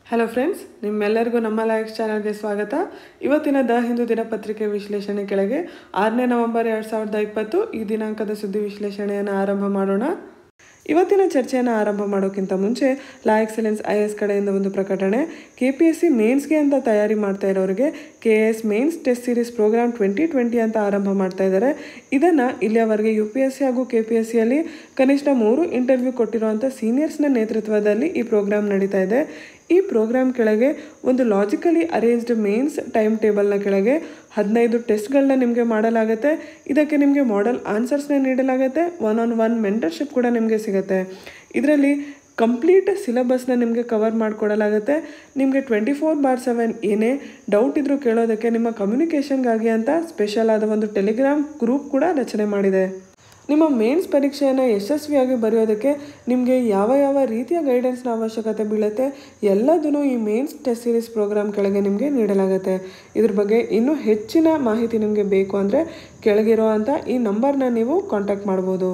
hello friends ನಿಮ್ಮೆಲ್ಲರಿಗೂ ನಮ್ಮ life ಚಾನಲ್ಗೆ ಸ್ವಾಗತ ಇವತ್ತಿನ ದ ಹಿಂದೂ ದಿನಪತ್ರಿಕೆ ವಿಶ್ಲೇಷಣೆ ಕೆಳಗೆ ಆರನೇ ನವೆಂಬರ್ ಎರಡು ಸಾವಿರದ ಇಪ್ಪತ್ತು ಈ ದಿನಾಂಕದ ಸುದ್ದಿ ವಿಶ್ಲೇಷಣೆಯನ್ನು ಆರಂಭ ಮಾಡೋಣ ಇವತ್ತಿನ ಚರ್ಚೆಯನ್ನು ಆರಂಭ ಮಾಡೋಕ್ಕಿಂತ ಮುಂಚೆ ಲಾ ಎಕ್ಸಲೆನ್ಸ್ ಐ ಎಸ್ ಕಡೆಯಿಂದ ಒಂದು ಪ್ರಕಟಣೆ ಕೆ ಪಿ ಎಸ್ ಸಿ ಮೇನ್ಸ್ಗೆ ಅಂತ ತಯಾರಿ ಮಾಡ್ತಾ ಇರೋರಿಗೆ K S mains test series program twenty twenty ಅಂತ ಆರಂಭ ಮಾಡ್ತಾ ಇದ್ದಾರೆ ಇದನ್ನು ಇಲ್ಲಿಯವರೆಗೆ ಯು ಪಿ ಎಸ್ ಸಿ ಹಾಗೂ ಕೆ ಪಿ ಎಸ್ ಸಿಯಲ್ಲಿ ಕನಿಷ್ಠ ಮೂರು ಇಂಟರ್ವ್ಯೂ ಕೊಟ್ಟಿರುವಂಥ ಸೀನಿಯರ್ಸ್ನ ನೇತೃತ್ವದಲ್ಲಿ ಈ ಪ್ರೋಗ್ರಾಮ್ ನಡೀತಾ ಇದೆ ಈ ಪ್ರೋಗ್ರಾಮ್ ಕೆಳಗೆ ಒಂದು ಲಾಜಿಕಲಿ ಅರೇಂಜ್ಡ್ ಮೇನ್ಸ್ ಟೈಮ್ ಟೇಬಲ್ನ ಕೆಳಗೆ ಹದಿನೈದು ಟೆಸ್ಟ್ಗಳನ್ನ ನಿಮಗೆ ಮಾಡಲಾಗುತ್ತೆ ಇದಕ್ಕೆ ನಿಮಗೆ ಮಾಡೆಲ್ ಆನ್ಸರ್ಸ್ನ ನೀಡಲಾಗುತ್ತೆ ಒನ್ ಆನ್ ಒನ್ ಮೆಂಟರ್ಶಿಪ್ ಕೂಡ ನಿಮಗೆ ಸಿಗುತ್ತೆ ಇದರಲ್ಲಿ ಕಂಪ್ಲೀಟ್ ಸಿಲೆಬಸ್ನ ನಿಮಗೆ ಕವರ್ ಮಾಡಿಕೊಡಲಾಗುತ್ತೆ ನಿಮಗೆ ಟ್ವೆಂಟಿ ಫೋರ್ ಬಾರ್ ಸೆವೆನ್ ಏನೇ ಡೌಟ್ ಇದ್ರೂ ಕೇಳೋದಕ್ಕೆ ನಿಮ್ಮ ಕಮ್ಯುನಿಕೇಷನ್ಗಾಗಿ ಅಂತ ಸ್ಪೆಷಲ್ ಆದ ಒಂದು ಟೆಲಿಗ್ರಾಮ್ ಗ್ರೂಪ್ ಕೂಡ ರಚನೆ ಮಾಡಿದೆ ನಿಮ್ಮ ಮೇನ್ಸ್ ಪರೀಕ್ಷೆಯನ್ನು ಯಶಸ್ವಿಯಾಗಿ ಬರೆಯೋದಕ್ಕೆ ನಿಮಗೆ ಯಾವ ಯಾವ ರೀತಿಯ ಗೈಡೆನ್ಸ್ನ ಅವಶ್ಯಕತೆ ಬೀಳುತ್ತೆ ಎಲ್ಲದನ್ನು ಈ ಮೇನ್ಸ್ ಟೆಸ್ಟ್ ಸೀರೀಸ್ ಪ್ರೋಗ್ರಾಮ್ ಕೆಳಗೆ ನಿಮಗೆ ನೀಡಲಾಗುತ್ತೆ ಇದ್ರ ಬಗ್ಗೆ ಇನ್ನೂ ಹೆಚ್ಚಿನ ಮಾಹಿತಿ ನಿಮಗೆ ಬೇಕು ಅಂದರೆ ಕೆಳಗಿರುವಂಥ ಈ ನಂಬರ್ನ ನೀವು ಕಾಂಟ್ಯಾಕ್ಟ್ ಮಾಡ್ಬೋದು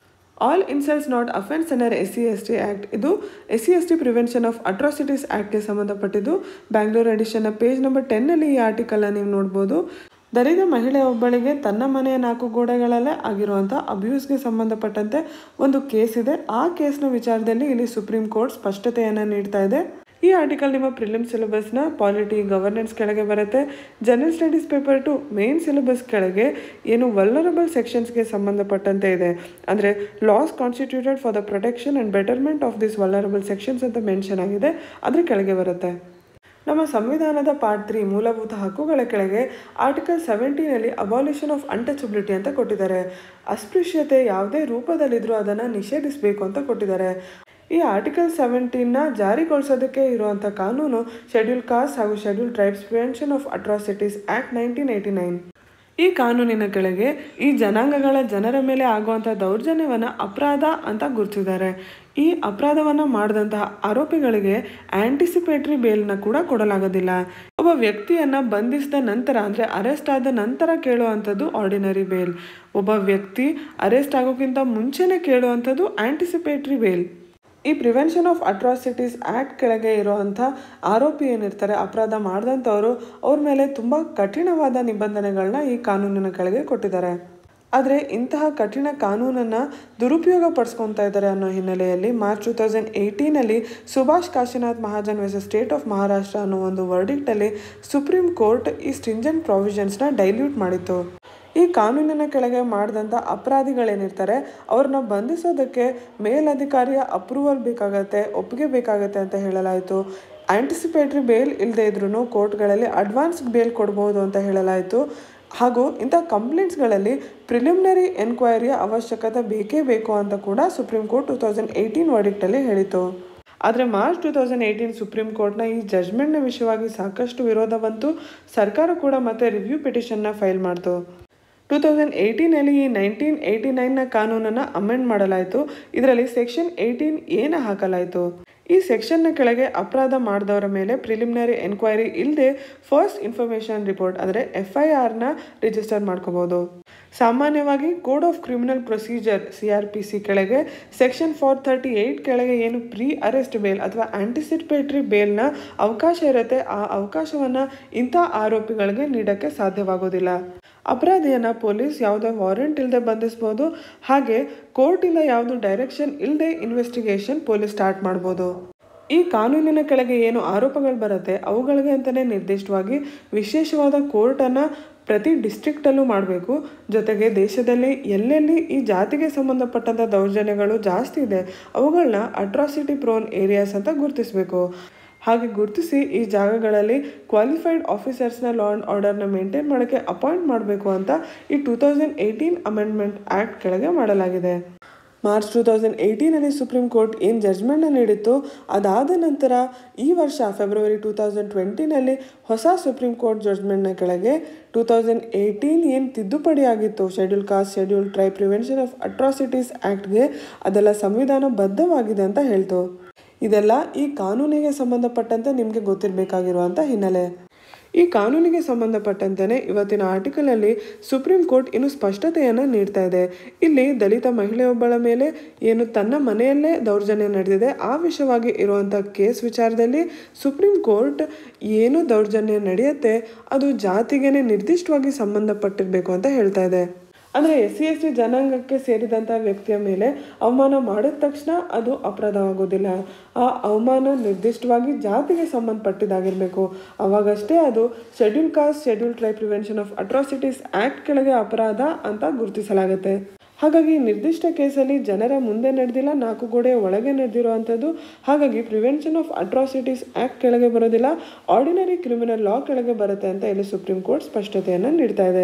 all insults not offence under S C S T act ಇದು S C S T prevention of atrocities ಆ್ಯಕ್ಟ್ಗೆ ಸಂಬಂಧಪಟ್ಟಿದ್ದು ಬ್ಯಾಂಗ್ಳೂರ್ ಎಡಿಷನ್ನ ಪೇಜ್ ನಂಬರ್ ಟೆನ್ನಲ್ಲಿ ಈ ಆರ್ಟಿಕಲ್ನ ನೀವು ನೋಡ್ಬೋದು ದರಿದ ಮಹಿಳೆ ಒಬ್ಬಳಿಗೆ ತನ್ನ ಮನೆಯ ನಾಲ್ಕು ಗೋಡೆಗಳಲ್ಲೇ ಆಗಿರುವಂಥ ಅಬ್ಯೂಸ್ಗೆ ಸಂಬಂಧಪಟ್ಟಂತೆ ಒಂದು ಕೇಸ್ ಇದೆ ಆ ಕೇಸ್ನ ವಿಚಾರದಲ್ಲಿ ಇಲ್ಲಿ ಸುಪ್ರೀಂ ಕೋರ್ಟ್ ಸ್ಪಷ್ಟತೆಯನ್ನು ನೀಡ್ತಾ ಇದೆ ಈ ಆರ್ಟಿಕಲ್ ನಿಮ್ಮ ಪ್ರಿಲಿಮ್ ಸಿಲೆಬಸ್ನ ಪಾಲಿಟಿ ಗವರ್ನೆನ್ಸ್ ಕೆಳಗೆ ಬರುತ್ತೆ general studies paper two main syllabus ಕೆಳಗೆ ಏನು ವಲ್ಲರಬಲ್ ಸೆಕ್ಷನ್ಸ್ಗೆ ಸಂಬಂಧಪಟ್ಟಂತೆ ಇದೆ ಅಂದರೆ laws constituted for the protection and betterment of this vulnerable sections ಅಂತ ಮೆನ್ಷನ್ ಆಗಿದೆ ಅದ್ರ ಕೆಳಗೆ ಬರುತ್ತೆ ನಮ್ಮ ಸಂವಿಧಾನದ ಪಾರ್ಟ್ ತ್ರೀ ಮೂಲಭೂತ ಹಕ್ಕುಗಳ ಕೆಳಗೆ ಆರ್ಟಿಕಲ್ ಸೆವೆಂಟೀನಲ್ಲಿ ಅಬಾಲಿಷನ್ ಆಫ್ ಅನ್ಟಚಬಿಲಿಟಿ ಅಂತ ಕೊಟ್ಟಿದ್ದಾರೆ ಅಸ್ಪೃಶ್ಯತೆ ಯಾವುದೇ ರೂಪದಲ್ಲಿದ್ದರೂ ಅದನ್ನು ನಿಷೇಧಿಸಬೇಕು ಅಂತ ಕೊಟ್ಟಿದ್ದಾರೆ ಈ ಆರ್ಟಿಕಲ್ ಸೆವೆಂಟೀನ್ನ ಜಾರಿಗೊಳಿಸೋದಕ್ಕೆ ಇರುವಂಥ ಕಾನೂನು ಶೆಡ್ಯೂಲ್ ಕಾಸ್ಟ್ ಹಾಗೂ schedule tribes prevention of atrocities act nineteen eighty nine ಈ ಕಾನೂನಿನ ಕೆಳಗೆ ಈ ಜನಾಂಗಗಳ ಜನರ ಮೇಲೆ ಆಗುವಂಥ ದೌರ್ಜನ್ಯವನ್ನು ಅಪರಾಧ ಅಂತ ಗುರುತಿಸಿದ್ದಾರೆ ಈ ಅಪರಾಧವನ್ನು ಮಾಡಿದಂತಹ ಆರೋಪಿಗಳಿಗೆ ಆಂಟಿಸಿಪೇಟರಿ ಬೇಲ್ನ ಕೂಡ ಕೊಡಲಾಗೋದಿಲ್ಲ ಒಬ್ಬ ವ್ಯಕ್ತಿಯನ್ನು ಬಂಧಿಸಿದ ನಂತರ ಅಂದರೆ ಅರೆಸ್ಟ್ ಆದ ನಂತರ ಕೇಳುವಂಥದ್ದು ಆರ್ಡಿನರಿ ಬೇಲ್ ಒಬ್ಬ ವ್ಯಕ್ತಿ ಅರೆಸ್ಟ್ ಆಗೋಕ್ಕಿಂತ ಮುಂಚೆನೇ ಕೇಳುವಂಥದ್ದು ಆಂಟಿಸಿಪೇಟರಿ ಬೇಲ್ ಈ ಪ್ರಿವೆನ್ಷನ್ ಆಫ್ ಅಟ್ರಾಸಿಟೀಸ್ ಆ್ಯಕ್ಟ್ ಕೆಳಗೆ ಇರುವಂಥ ಆರೋಪಿ ಏನಿರ್ತಾರೆ ಅಪರಾಧ ಮಾಡಿದಂಥವರು ಅವ್ರ ಮೇಲೆ ತುಂಬ ಕಠಿಣವಾದ ನಿಬಂಧನೆಗಳನ್ನ ಈ ಕಾನೂನಿನ ಕೆಳಗೆ ಕೊಟ್ಟಿದ್ದಾರೆ ಆದರೆ ಇಂತಹ ಕಠಿಣ ಕಾನೂನನ್ನು ದುರುಪಯೋಗ ಪಡಿಸ್ಕೊತಾ ಇದ್ದಾರೆ ಅನ್ನೋ ಹಿನ್ನೆಲೆಯಲ್ಲಿ ಮಾರ್ಚ್ ಟೂ ತೌಸಂಡ್ ಏಯ್ಟೀನಲ್ಲಿ Subhash Kashinath Mahajan versus State of Maharashtra ಅನ್ನೋ ಒಂದು ವರ್ಡಿಕ್ಟಲ್ಲಿ ಸುಪ್ರೀಂ ಕೋರ್ಟ್ ಈ ಸ್ಟ್ರಿಂಜೆಂಟ್ ಪ್ರಾವಿಷನ್ಸ್ನ ಡೈಲ್ಯೂಟ್ ಮಾಡಿತ್ತು ಈ ಕಾನೂನಿನ ಕೆಳಗೆ ಮಾಡಿದಂಥ ಅಪರಾಧಿಗಳೇನಿರ್ತಾರೆ ಅವ್ರನ್ನ ಬಂಧಿಸೋದಕ್ಕೆ ಮೇಲಧಿಕಾರಿಯ ಅಪ್ರೂವಲ್ ಬೇಕಾಗತ್ತೆ ಒಪ್ಪಿಗೆ ಬೇಕಾಗತ್ತೆ ಅಂತ ಹೇಳಲಾಯಿತು ಆಂಟಿಸಿಪೇಟ್ರಿ ಬೇಲ್ ಇಲ್ಲದೆ ಇದ್ರೂ ಕೋರ್ಟ್ಗಳಲ್ಲಿ ಅಡ್ವಾನ್ಸ್ ಬೇಲ್ ಕೊಡ್ಬೋದು ಅಂತ ಹೇಳಲಾಯಿತು ಹಾಗೂ ಇಂಥ ಕಂಪ್ಲೇಂಟ್ಸ್ಗಳಲ್ಲಿ ಪ್ರಿಲಿಮಿನರಿ ಎನ್ಕ್ವೈರಿಯ ಅವಶ್ಯಕತೆ ಬೇಕೇ ಬೇಕು ಅಂತ ಕೂಡ Supreme Court two thousand eighteen ವರ್ಡಿಕ್ಟಲ್ಲಿ ಹೇಳಿತು ಆದರೆ March two thousand eighteen Supreme ಕೋರ್ಟ್ನ ಈ ಜಜ್ಮೆಂಟ್ನ ವಿಷಯವಾಗಿ ಸಾಕಷ್ಟು ವಿರೋಧ ಬಂತು ಸರ್ಕಾರ ಕೂಡ ಮತ್ತೆ ರಿವ್ಯೂ ಪಿಟಿಷನ್ನ ಫೈಲ್ ಮಾಡ್ತು ಟೂ ತೌಸಂಡ್ ಏಯ್ಟೀನಲ್ಲಿ ಈ ನೈನ್ಟೀನ್ ಏಯ್ಟಿ ನೈನ್ನ ಕಾನೂನನ್ನು ಅಮೆಂಡ್ ಮಾಡಲಾಯಿತು ಇದರಲ್ಲಿ ಸೆಕ್ಷನ್ ಏಯ್ಟೀನ್ ಏನು ಹಾಕಲಾಯಿತು ಈ ಸೆಕ್ಷನ್ನ ಕೆಳಗೆ ಅಪರಾಧ ಮಾಡಿದವರ ಮೇಲೆ ಪ್ರಿಲಿಮಿನರಿ ಎನ್ಕ್ವೈರಿ ಇಲ್ಲದೆ ಫಸ್ಟ್ ಇನ್ಫಾರ್ಮೇಷನ್ ರಿಪೋರ್ಟ್ ಅಂದರೆ ಎಫ್ ಐ ಆರ್ನ ರಿಜಿಸ್ಟರ್ ಮಾಡ್ಕೋಬೋದು ಸಾಮಾನ್ಯವಾಗಿ code of criminal procedure C R P C ಕೆಳಗೆ ಸೆಕ್ಷನ್ ಫೋರ್ ತರ್ಟಿ ಏಯ್ಟ್ ಕೆಳಗೆ ಏನು ಪ್ರೀ ಅರೆಸ್ಟ್ ಬೇಲ್ ಅಥವಾ ಆಂಟಿಸಿಪೇಟ್ರಿ ಬೇಲ್ನ ಅವಕಾಶ ಇರುತ್ತೆ ಆ ಅವಕಾಶವನ್ನು ಇಂಥ ಆರೋಪಿಗಳಿಗೆ ನೀಡೋಕ್ಕೆ ಸಾಧ್ಯವಾಗೋದಿಲ್ಲ ಅಪರಾಧಿಯನ್ನು ಪೊಲೀಸ್ ಯಾವುದೇ ವಾರೆಂಟ್ ಇಲ್ಲದೆ ಬಂಧಿಸ್ಬೋದು ಹಾಗೆ ಕೋರ್ಟಿಂದ ಯಾವುದು ಡೈರೆಕ್ಷನ್ ಇಲ್ಲದೆ ಇನ್ವೆಸ್ಟಿಗೇಷನ್ ಪೊಲೀಸ್ ಸ್ಟಾರ್ಟ್ ಮಾಡ್ಬೋದು ಈ ಕಾನೂನಿನ ಕೆಳಗೆ ಏನು ಆರೋಪಗಳು ಬರುತ್ತೆ ಅವುಗಳಿಗೆ ಅಂತಲೇ ನಿರ್ದಿಷ್ಟವಾಗಿ ವಿಶೇಷವಾದ ಕೋರ್ಟನ್ನು ಪ್ರತಿ ಡಿಸ್ಟ್ರಿಕ್ಟಲ್ಲೂ ಮಾಡಬೇಕು ಜೊತೆಗೆ ದೇಶದಲ್ಲಿ ಎಲ್ಲೆಲ್ಲಿ ಈ ಜಾತಿಗೆ ಸಂಬಂಧಪಟ್ಟಂಥ ದೌರ್ಜನ್ಯಗಳು ಜಾಸ್ತಿ ಇದೆ ಅವುಗಳನ್ನ ಅಟ್ರಾಸಿಟಿ ಪ್ರೋನ್ ಏರಿಯಾಸ್ ಅಂತ ಗುರುತಿಸಬೇಕು ಹಾಗೆ ಗುರುತಿಸಿ ಈ ಜಾಗಗಳಲ್ಲಿ ಕ್ವಾಲಿಫೈಡ್ ಆಫೀಸರ್ಸ್ನ ಲಾ ಆ್ಯಂಡ್ ಆರ್ಡರ್ನ ಮೇಂಟೈನ್ ಮಾಡೋಕ್ಕೆ ಅಪಾಯಿಂಟ್ ಮಾಡಬೇಕು ಅಂತ ಈ two thousand eighteen amendment act ಕೆಳಗೆ ಮಾಡಲಾಗಿದೆ ಮಾರ್ಚ್ ಟೂ ತೌಸಂಡ್ ಏಯ್ಟೀನಲ್ಲಿ ಸುಪ್ರೀಂ ಕೋರ್ಟ್ ಏನು ಜಜ್ಮೆಂಟ್ನ ನೀಡಿತ್ತು ಅದಾದ ನಂತರ ಈ ವರ್ಷ ಫೆಬ್ರವರಿ ಟೂ ತೌಸಂಡ್ ಟ್ವೆಂಟಿನಲ್ಲಿ ಹೊಸ ಸುಪ್ರೀಂ ಕೋರ್ಟ್ ಜಡ್ಜ್ಮೆಂಟ್ನ ಕೆಳಗೆ ಟೂ ತೌಸಂಡ್ ಏಯ್ಟೀನ್ ಏನು ತಿದ್ದುಪಡಿ ಆಗಿತ್ತು schedule caste schedule tribe prevention of atrocities ಆ್ಯಕ್ಟ್ಗೆ ಅದೆಲ್ಲ ಸಂವಿಧಾನ ಬದ್ಧವಾಗಿದೆ ಅಂತ ಹೇಳ್ತು ಇದೆಲ್ಲ ಈ ಕಾನೂನಿಗೆ ಸಂಬಂಧಪಟ್ಟಂತೆ ನಿಮಗೆ ಗೊತ್ತಿರಬೇಕಾಗಿರುವಂಥ ಹಿನ್ನೆಲೆ ಈ ಕಾನೂನಿಗೆ ಸಂಬಂಧಪಟ್ಟಂತೆಯೇ ಇವತ್ತಿನ ಆರ್ಟಿಕಲಲ್ಲಿ ಸುಪ್ರೀಂ ಕೋರ್ಟ್ ಇನ್ನು ಸ್ಪಷ್ಟತೆಯನ್ನು ನೀಡ್ತಾ ಇದೆ ಇಲ್ಲಿ ದಲಿತ ಮಹಿಳೆಯೊಬ್ಬಳ ಮೇಲೆ ಏನು ತನ್ನ ಮನೆಯಲ್ಲೇ ದೌರ್ಜನ್ಯ ನಡೆದಿದೆ ಆ ವಿಷಯವಾಗಿ ಇರುವಂಥ ಕೇಸ್ ವಿಚಾರದಲ್ಲಿ ಸುಪ್ರೀಂ ಕೋರ್ಟ್ ಏನು ದೌರ್ಜನ್ಯ ನಡೆಯುತ್ತೆ ಅದು ಜಾತಿಗೇನೆ ನಿರ್ದಿಷ್ಟವಾಗಿ ಸಂಬಂಧಪಟ್ಟಿರಬೇಕು ಅಂತ ಹೇಳ್ತಾ ಇದೆ ಅಂದರೆ ಎಸ್ ಸಿ ಎಸ್ ಟಿ ಜನಾಂಗಕ್ಕೆ ಸೇರಿದಂಥ ವ್ಯಕ್ತಿಯ ಮೇಲೆ ಅವಮಾನ ಮಾಡಿದ ತಕ್ಷಣ ಅದು ಅಪರಾಧವಾಗೋದಿಲ್ಲ ಆ ಅವಮಾನ ನಿರ್ದಿಷ್ಟವಾಗಿ ಜಾತಿಗೆ ಸಂಬಂಧಪಟ್ಟಿದ್ದಾಗಿರಬೇಕು ಅವಾಗಷ್ಟೇ ಅದು schedule caste schedule tribe prevention of atrocities act ಕೆಳಗೆ ಅಪರಾಧ ಅಂತ ಗುರುತಿಸಲಾಗುತ್ತೆ ಹಾಗಾಗಿ ನಿರ್ದಿಷ್ಟ ಕೇಸಲ್ಲಿ ಜನರ ಮುಂದೆ ನಡೆದಿಲ್ಲ ನಾಲ್ಕು ಗೋಡೆಯ ಒಳಗೆ ನಡೆದಿರುವಂಥದ್ದು ಹಾಗಾಗಿ ಪ್ರಿವೆನ್ಷನ್ ಆಫ್ ಅಟ್ರಾಸಿಟೀಸ್ ಆ್ಯಕ್ಟ್ ಕೆಳಗೆ ಬರೋದಿಲ್ಲ ಆರ್ಡಿನರಿ ಕ್ರಿಮಿನಲ್ ಲಾ ಕೆಳಗೆ ಬರುತ್ತೆ ಅಂತ ಇಲ್ಲಿ ಸುಪ್ರೀಂ ಕೋರ್ಟ್ ಸ್ಪಷ್ಟತೆಯನ್ನು ನೀಡ್ತಾ ಇದೆ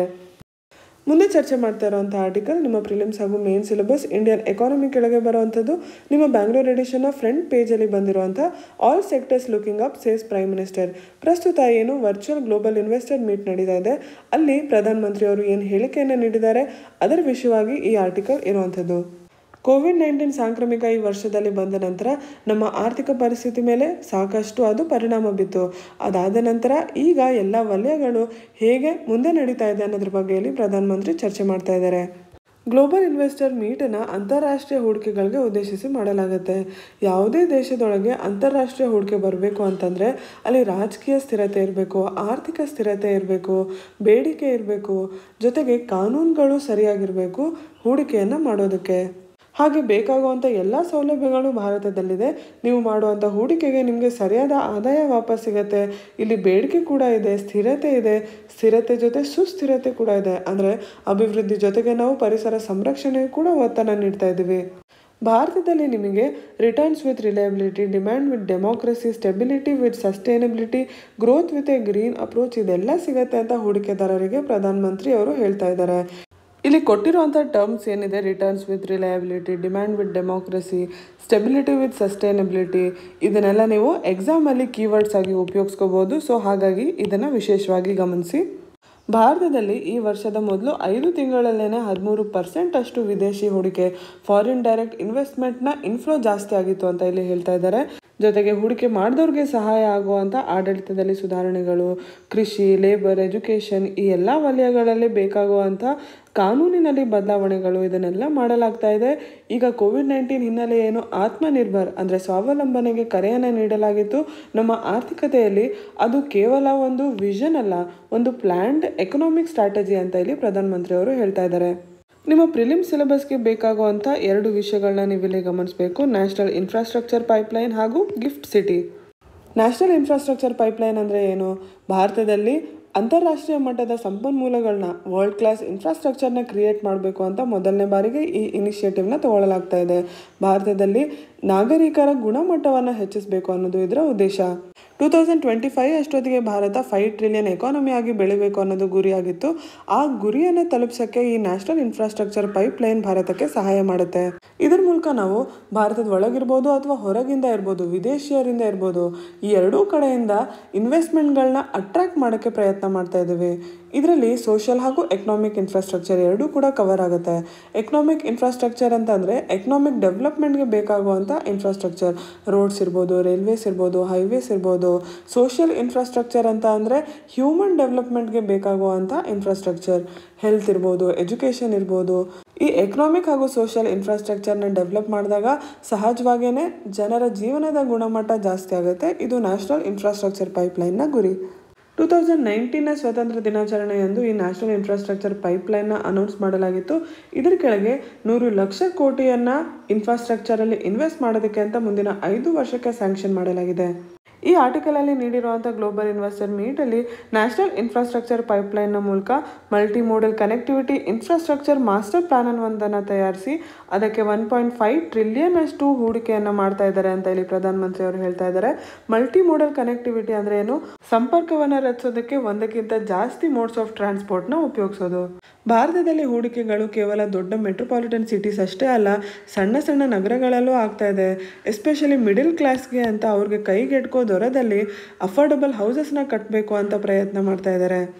ಮುಂದೆ ಚರ್ಚೆ ಮಾಡ್ತಾ ಇರುವಂಥ ಆರ್ಟಿಕಲ್ ನಿಮ್ಮ ಪ್ರಿಲಿಮ್ಸ್ ಹಾಗೂ ಮೇನ್ ಸಿಲೆಬಸ್ ಇಂಡಿಯನ್ ಎಕಾನಮಿ ಕೆಳಗೆ ಬರುವಂಥದ್ದು ನಿಮ್ಮ ಬ್ಯಾಂಗ್ಳೂರ್ ಎಡಿಷನ್ನ ಫ್ರಂಟ್ ಪೇಜಲ್ಲಿ ಬಂದಿರುವಂಥ all sectors looking up says prime minister ಪ್ರಸ್ತುತ ಏನು ವರ್ಚುವಲ್ ಗ್ಲೋಬಲ್ ಇನ್ವೆಸ್ಟರ್ ಮೀಟ್ ನಡೀತಾ ಇದೆ ಅಲ್ಲಿ ಪ್ರಧಾನಮಂತ್ರಿ ಅವರು ಏನು ಹೇಳಿಕೆಯನ್ನು ನೀಡಿದ್ದಾರೆ ಅದರ ವಿಷಯವಾಗಿ ಈ ಆರ್ಟಿಕಲ್ ಇರುವಂಥದ್ದು ಕೋವಿಡ್ ನೈನ್ಟೀನ್ ಸಾಂಕ್ರಾಮಿಕ ಈ ವರ್ಷದಲ್ಲಿ ಬಂದ ನಂತರ ನಮ್ಮ ಆರ್ಥಿಕ ಪರಿಸ್ಥಿತಿ ಮೇಲೆ ಸಾಕಷ್ಟು ಅದು ಪರಿಣಾಮ ಬಿತ್ತು ಅದಾದ ನಂತರ ಈಗ ಎಲ್ಲ ವಲಯಗಳು ಹೇಗೆ ಮುಂದೆ ನಡೀತಾ ಇದೆ ಅನ್ನೋದ್ರ ಬಗ್ಗೆ ಇಲ್ಲಿ ಪ್ರಧಾನಮಂತ್ರಿ ಚರ್ಚೆ ಮಾಡ್ತಾ ಇದ್ದಾರೆ ಗ್ಲೋಬಲ್ ಇನ್ವೆಸ್ಟರ್ ಮೀಟನ್ನು ಅಂತಾರಾಷ್ಟ್ರೀಯ ಹೂಡಿಕೆಗಳಿಗೆ ಉದ್ದೇಶಿಸಿ ಮಾಡಲಾಗುತ್ತೆ ಯಾವುದೇ ದೇಶದೊಳಗೆ ಅಂತಾರಾಷ್ಟ್ರೀಯ ಹೂಡಿಕೆ ಬರಬೇಕು ಅಂತಂದರೆ ಅಲ್ಲಿ ರಾಜಕೀಯ ಸ್ಥಿರತೆ ಇರಬೇಕು ಆರ್ಥಿಕ ಸ್ಥಿರತೆ ಇರಬೇಕು ಬೇಡಿಕೆ ಇರಬೇಕು ಜೊತೆಗೆ ಕಾನೂನುಗಳು ಸರಿಯಾಗಿರಬೇಕು ಹೂಡಿಕೆಯನ್ನು ಮಾಡೋದಕ್ಕೆ ಹಾಗೆ ಬೇಕಾಗುವಂಥ ಎಲ್ಲ ಸೌಲಭ್ಯಗಳು ಭಾರತದಲ್ಲಿದೆ ನೀವು ಮಾಡುವಂಥ ಹೂಡಿಕೆಗೆ ನಿಮಗೆ ಸರಿಯಾದ ಆದಾಯ ವಾಪಸ್ ಸಿಗತ್ತೆ ಇಲ್ಲಿ ಬೇಡಿಕೆ ಕೂಡ ಇದೆ ಸ್ಥಿರತೆ ಇದೆ ಸ್ಥಿರತೆ ಜೊತೆ ಸುಸ್ಥಿರತೆ ಕೂಡ ಇದೆ ಅಂದರೆ ಅಭಿವೃದ್ಧಿ ಜೊತೆಗೆ ನಾವು ಪರಿಸರ ಸಂರಕ್ಷಣೆಗೂ ಕೂಡ ಒತ್ತನ್ನು ನೀಡ್ತಾ ಇದ್ದೀವಿ ಭಾರತದಲ್ಲಿ ನಿಮಗೆ returns with reliability demand with democracy stability with sustainability growth with a green approach ಇದೆಲ್ಲ ಸಿಗತ್ತೆ ಅಂತ ಹೂಡಿಕೆದಾರರಿಗೆ ಪ್ರಧಾನಮಂತ್ರಿ ಅವರು ಹೇಳ್ತಾ ಇದ್ದಾರೆ ಇಲ್ಲಿ ಕೊಟ್ಟಿರುವಂಥ ಟರ್ಮ್ಸ್ ಏನಿದೆ returns with reliability demand with democracy stability with sustainability ಇದನ್ನೆಲ್ಲ ನೀವು ಎಕ್ಸಾಮಲ್ಲಿ ಕೀವರ್ಡ್ಸ್ ಆಗಿ ಉಪಯೋಗಿಸ್ಕೋಬೋದು ಸೊ ಹಾಗಾಗಿ ಇದನ್ನು ವಿಶೇಷವಾಗಿ ಗಮನಿಸಿ ಭಾರತದಲ್ಲಿ ಈ ವರ್ಷದ ಮೊದಲು ಐದು ತಿಂಗಳಲ್ಲೇ ಹದಿಮೂರು ಪರ್ಸೆಂಟ್ ಅಷ್ಟು ವಿದೇಶಿ ಹೂಡಿಕೆ ಫಾರಿನ್ ಡೈರೆಕ್ಟ್ ಇನ್ವೆಸ್ಟ್ಮೆಂಟ್ನ ಇನ್ಫ್ಲೋ ಜಾಸ್ತಿ ಆಗಿತ್ತು ಅಂತ ಇಲ್ಲಿ ಹೇಳ್ತಾ ಇದ್ದಾರೆ ಜೊತೆಗೆ ಹೂಡಿಕೆ ಮಾಡಿದವ್ರಿಗೆ ಸಹಾಯ ಆಗುವಂಥ ಆಡಳಿತದಲ್ಲಿ ಸುಧಾರಣೆಗಳು ಕೃಷಿ ಲೇಬರ್ ಎಜುಕೇಷನ್ ಈ ಎಲ್ಲ ವಲಯಗಳಲ್ಲಿ ಬೇಕಾಗುವಂಥ ಕಾನೂನಿನಲ್ಲಿ ಬದಲಾವಣೆಗಳು ಇದನ್ನೆಲ್ಲ ಮಾಡಲಾಗ್ತಾ ಇದೆ ಈಗ ಕೋವಿಡ್ ನೈನ್ಟೀನ್ ಹಿನ್ನೆಲೆ ಏನು ಆತ್ಮನಿರ್ಭರ್ ಅಂದರೆ ಸ್ವಾವಲಂಬನೆಗೆ ಕರೆಯನ್ನು ನೀಡಲಾಗಿತ್ತು ನಮ್ಮ ಆರ್ಥಿಕತೆಯಲ್ಲಿ ಅದು ಕೇವಲ ಒಂದು ವಿಷನ್ ಅಲ್ಲ ಒಂದು ಪ್ಲ್ಯಾಂಡ್ ಎಕನಾಮಿಕ್ ಸ್ಟ್ರಾಟಜಿ ಅಂತ ಇಲ್ಲಿ ಪ್ರಧಾನಮಂತ್ರಿ ಅವರು ಹೇಳ್ತಾ ಇದ್ದಾರೆ ನಿಮ್ಮ ಪ್ರಿಲಿಮ್ ಸಿಲೆಬಸ್ಗೆ ಬೇಕಾಗುವಂಥ ಎರಡು ವಿಷಯಗಳನ್ನ ನೀವಿಲ್ಲಿ ಗಮನಿಸಬೇಕು ನ್ಯಾಷನಲ್ ಇನ್ಫ್ರಾಸ್ಟ್ರಕ್ಚರ್ ಪೈಪ್ಲೈನ್ ಹಾಗೂ gift city national infrastructure pipeline ಅಂದರೆ ಏನು ಭಾರತದಲ್ಲಿ ಅಂತಾರಾಷ್ಟ್ರೀಯ ಮಟ್ಟದ ಸಂಪನ್ಮೂಲಗಳನ್ನ ವರ್ಲ್ಡ್ ಕ್ಲಾಸ್ ಇನ್ಫ್ರಾಸ್ಟ್ರಕ್ಚರ್ನ ಕ್ರಿಯೇಟ್ ಮಾಡಬೇಕು ಅಂತ ಮೊದಲನೇ ಬಾರಿಗೆ ಈ ಇನಿಷಿಯೇಟಿವ್ನ ತಗೊಳ್ಳಲಾಗ್ತಾ ಇದೆ ಭಾರತದಲ್ಲಿ ನಾಗರಿಕರ ಗುಣಮಟ್ಟವನ್ನು ಹೆಚ್ಚಿಸಬೇಕು ಅನ್ನೋದು ಇದರ ಉದ್ದೇಶ ಟೂ ತೌಸಂಡ್ ಟ್ವೆಂಟಿ ಫೈವ್ ಅಷ್ಟೊತ್ತಿಗೆ ಭಾರತ ಫೈವ್ ಟ್ರಿಲಿಯನ್ ಎಕಾನಮಿ ಆಗಿ ಬೆಳಿಬೇಕು ಅನ್ನೋದು ಗುರಿಯಾಗಿತ್ತು ಆ ಗುರಿಯನ್ನು ತಲುಪಿಸೋಕ್ಕೆ ಈ ನ್ಯಾಷನಲ್ ಇನ್ಫ್ರಾಸ್ಟ್ರಕ್ಚರ್ ಪೈಪ್ ಲೈನ್ ಭಾರತಕ್ಕೆ ಸಹಾಯ ಮಾಡುತ್ತೆ ಇದರ ಮೂಲಕ ನಾವು ಭಾರತದ ಒಳಗಿರ್ಬೋದು ಅಥವಾ ಹೊರಗಿಂದ ಇರ್ಬೋದು ವಿದೇಶಿಯರಿಂದ ಇರ್ಬೋದು ಈ ಎರಡೂ ಕಡೆಯಿಂದ ಇನ್ವೆಸ್ಟ್ಮೆಂಟ್ಗಳನ್ನ ಅಟ್ರಾಕ್ಟ್ ಮಾಡೋಕ್ಕೆ ಪ್ರಯತ್ನ ಮಾಡ್ತಾ ಇದ್ದೀವಿ ಇದರಲ್ಲಿ ಸೋಷಿಯಲ್ ಹಾಗೂ ಎಕನಾಮಿಕ್ ಇನ್ಫ್ರಾಸ್ಟ್ರಕ್ಚರ್ ಎರಡೂ ಕೂಡ ಕವರ್ ಆಗುತ್ತೆ ಎಕನಾಮಿಕ್ ಇನ್ಫ್ರಾಸ್ಟ್ರಕ್ಚರ್ ಅಂತ ಅಂದರೆ ಎಕನಾಮಿಕ್ ಡೆವಲಪ್ಮೆಂಟ್ಗೆ ಬೇಕಾಗುವಂಥ ಇನ್ಫ್ರಾಸ್ಟ್ರಕ್ಚರ್ ರೋಡ್ಸ್ ಇರ್ಬೋದು ರೈಲ್ವೇಸ್ ಇರ್ಬೋದು ಹೈವೇಸ್ ಇರ್ಬೋದು ಸೋಷಿಯಲ್ ಇನ್ಫ್ರಾಸ್ಟ್ರಕ್ಚರ್ ಅಂತ ಅಂದರೆ ಹ್ಯೂಮನ್ ಡೆವಲಪ್ಮೆಂಟ್ಗೆ ಬೇಕಾಗುವಂಥ ಇನ್ಫ್ರಾಸ್ಟ್ರಕ್ಚರ್ ಹೆಲ್ತ್ ಇರ್ಬೋದು ಎಜುಕೇಷನ್ ಇರ್ಬೋದು ಈ ಎಕನಾಮಿಕ್ ಹಾಗೂ ಸೋಷಿಯಲ್ ಇನ್ಫ್ರಾಸ್ಟ್ರಕ್ಚರ್ನ ಡೆವಲಪ್ ಮಾಡಿದಾಗ ಸಹಜವಾಗೇ ಜನರ ಜೀವನದ ಗುಣಮಟ್ಟ ಜಾಸ್ತಿ ಆಗುತ್ತೆ ಇದು ನ್ಯಾಷನಲ್ ಇನ್ಫ್ರಾಸ್ಟ್ರಕ್ಚರ್ ಪೈಪ್ಲೈನ್ನ ಗುರಿ ಟೂ ತೌಸಂಡ್ ನೈನ್ಟೀನ ಸ್ವಾತಂತ್ರ್ಯ ದಿನಾಚರಣೆಯಂದು ಈ ನ್ಯಾಷನಲ್ ಇನ್ಫ್ರಾಸ್ಟ್ರಕ್ಚರ್ ಪೈಪ್ಲೈನ್ನ ಅನೌನ್ಸ್ ಮಾಡಲಾಗಿತ್ತು ಇದರ ಕೆಳಗೆ ನೂರು ಲಕ್ಷ ಕೋಟಿಯನ್ನು ಇನ್ಫ್ರಾಸ್ಟ್ರಕ್ಚರಲ್ಲಿ ಇನ್ವೆಸ್ಟ್ ಮಾಡೋದಕ್ಕೆ ಅಂತ ಮುಂದಿನ ಐದು ವರ್ಷಕ್ಕೆ ಸ್ಯಾಂಕ್ಷನ್ ಮಾಡಲಾಗಿದೆ ಈ ಆರ್ಟಿಕಲಲ್ಲಿ ನೀಡಿರುವಂಥ ಗ್ಲೋಬಲ್ ಇನ್ವೆಸ್ಟರ್ ಮೀಟಲ್ಲಿ ನ್ಯಾಷನಲ್ ಇನ್ಫ್ರಾಸ್ಟ್ರಕ್ಚರ್ ಪೈಪ್ಲೈನ್ನ ಮೂಲಕ multi modal connectivity infrastructure master plan ಒಂದನ್ನು ತಯಾರಿಸಿ ಅದಕ್ಕೆ ಒನ್ ಪಾಯಿಂಟ್ ಫೈವ್ ಟ್ರಿಲಿಯನ್ ಅಷ್ಟು ಹೂಡಿಕೆಯನ್ನು ಮಾಡ್ತಾ ಇದ್ದಾರೆ ಅಂತ ಇಲ್ಲಿ ಪ್ರಧಾನಮಂತ್ರಿ ಅವರು ಹೇಳ್ತಾ ಇದ್ದಾರೆ ಮಲ್ಟಿ ಮೋಡಲ್ ಕನೆಕ್ಟಿವಿಟಿ ಅಂದರೆ ಏನು ಸಂಪರ್ಕವನ್ನು ರಚಿಸೋದಕ್ಕೆ ಒಂದಕ್ಕಿಂತ ಜಾಸ್ತಿ ಮೋಡ್ಸ್ ಆಫ್ ಟ್ರಾನ್ಸ್ಪೋರ್ಟ್ನ ಉಪಯೋಗಿಸೋದು ಭಾರತದಲ್ಲಿ ಹೂಡಿಕೆಗಳು ಕೇವಲ ದೊಡ್ಡ ಮೆಟ್ರೋಪಾಲಿಟನ್ ಸಿಟೀಸ್ ಅಷ್ಟೇ ಅಲ್ಲ ಸಣ್ಣ ಸಣ್ಣ ನಗರಗಳಲ್ಲೂ ಆಗ್ತಾ ಇದೆ ಎಸ್ಪೆಷಲಿ ಮಿಡಿಲ್ ಕ್ಲಾಸ್ಗೆ ಅಂತ ಅವ್ರಿಗೆ ಕೈಗೆಟ್ಕೋ ದೊರದಲ್ಲಿ ಅಫೋರ್ಡಬಲ್ ಹೌಸಸ್ನ ಕಟ್ಟಬೇಕು ಅಂತ ಪ್ರಯತ್ನ ಮಾಡ್ತಾ ಇದ್ದಾರೆ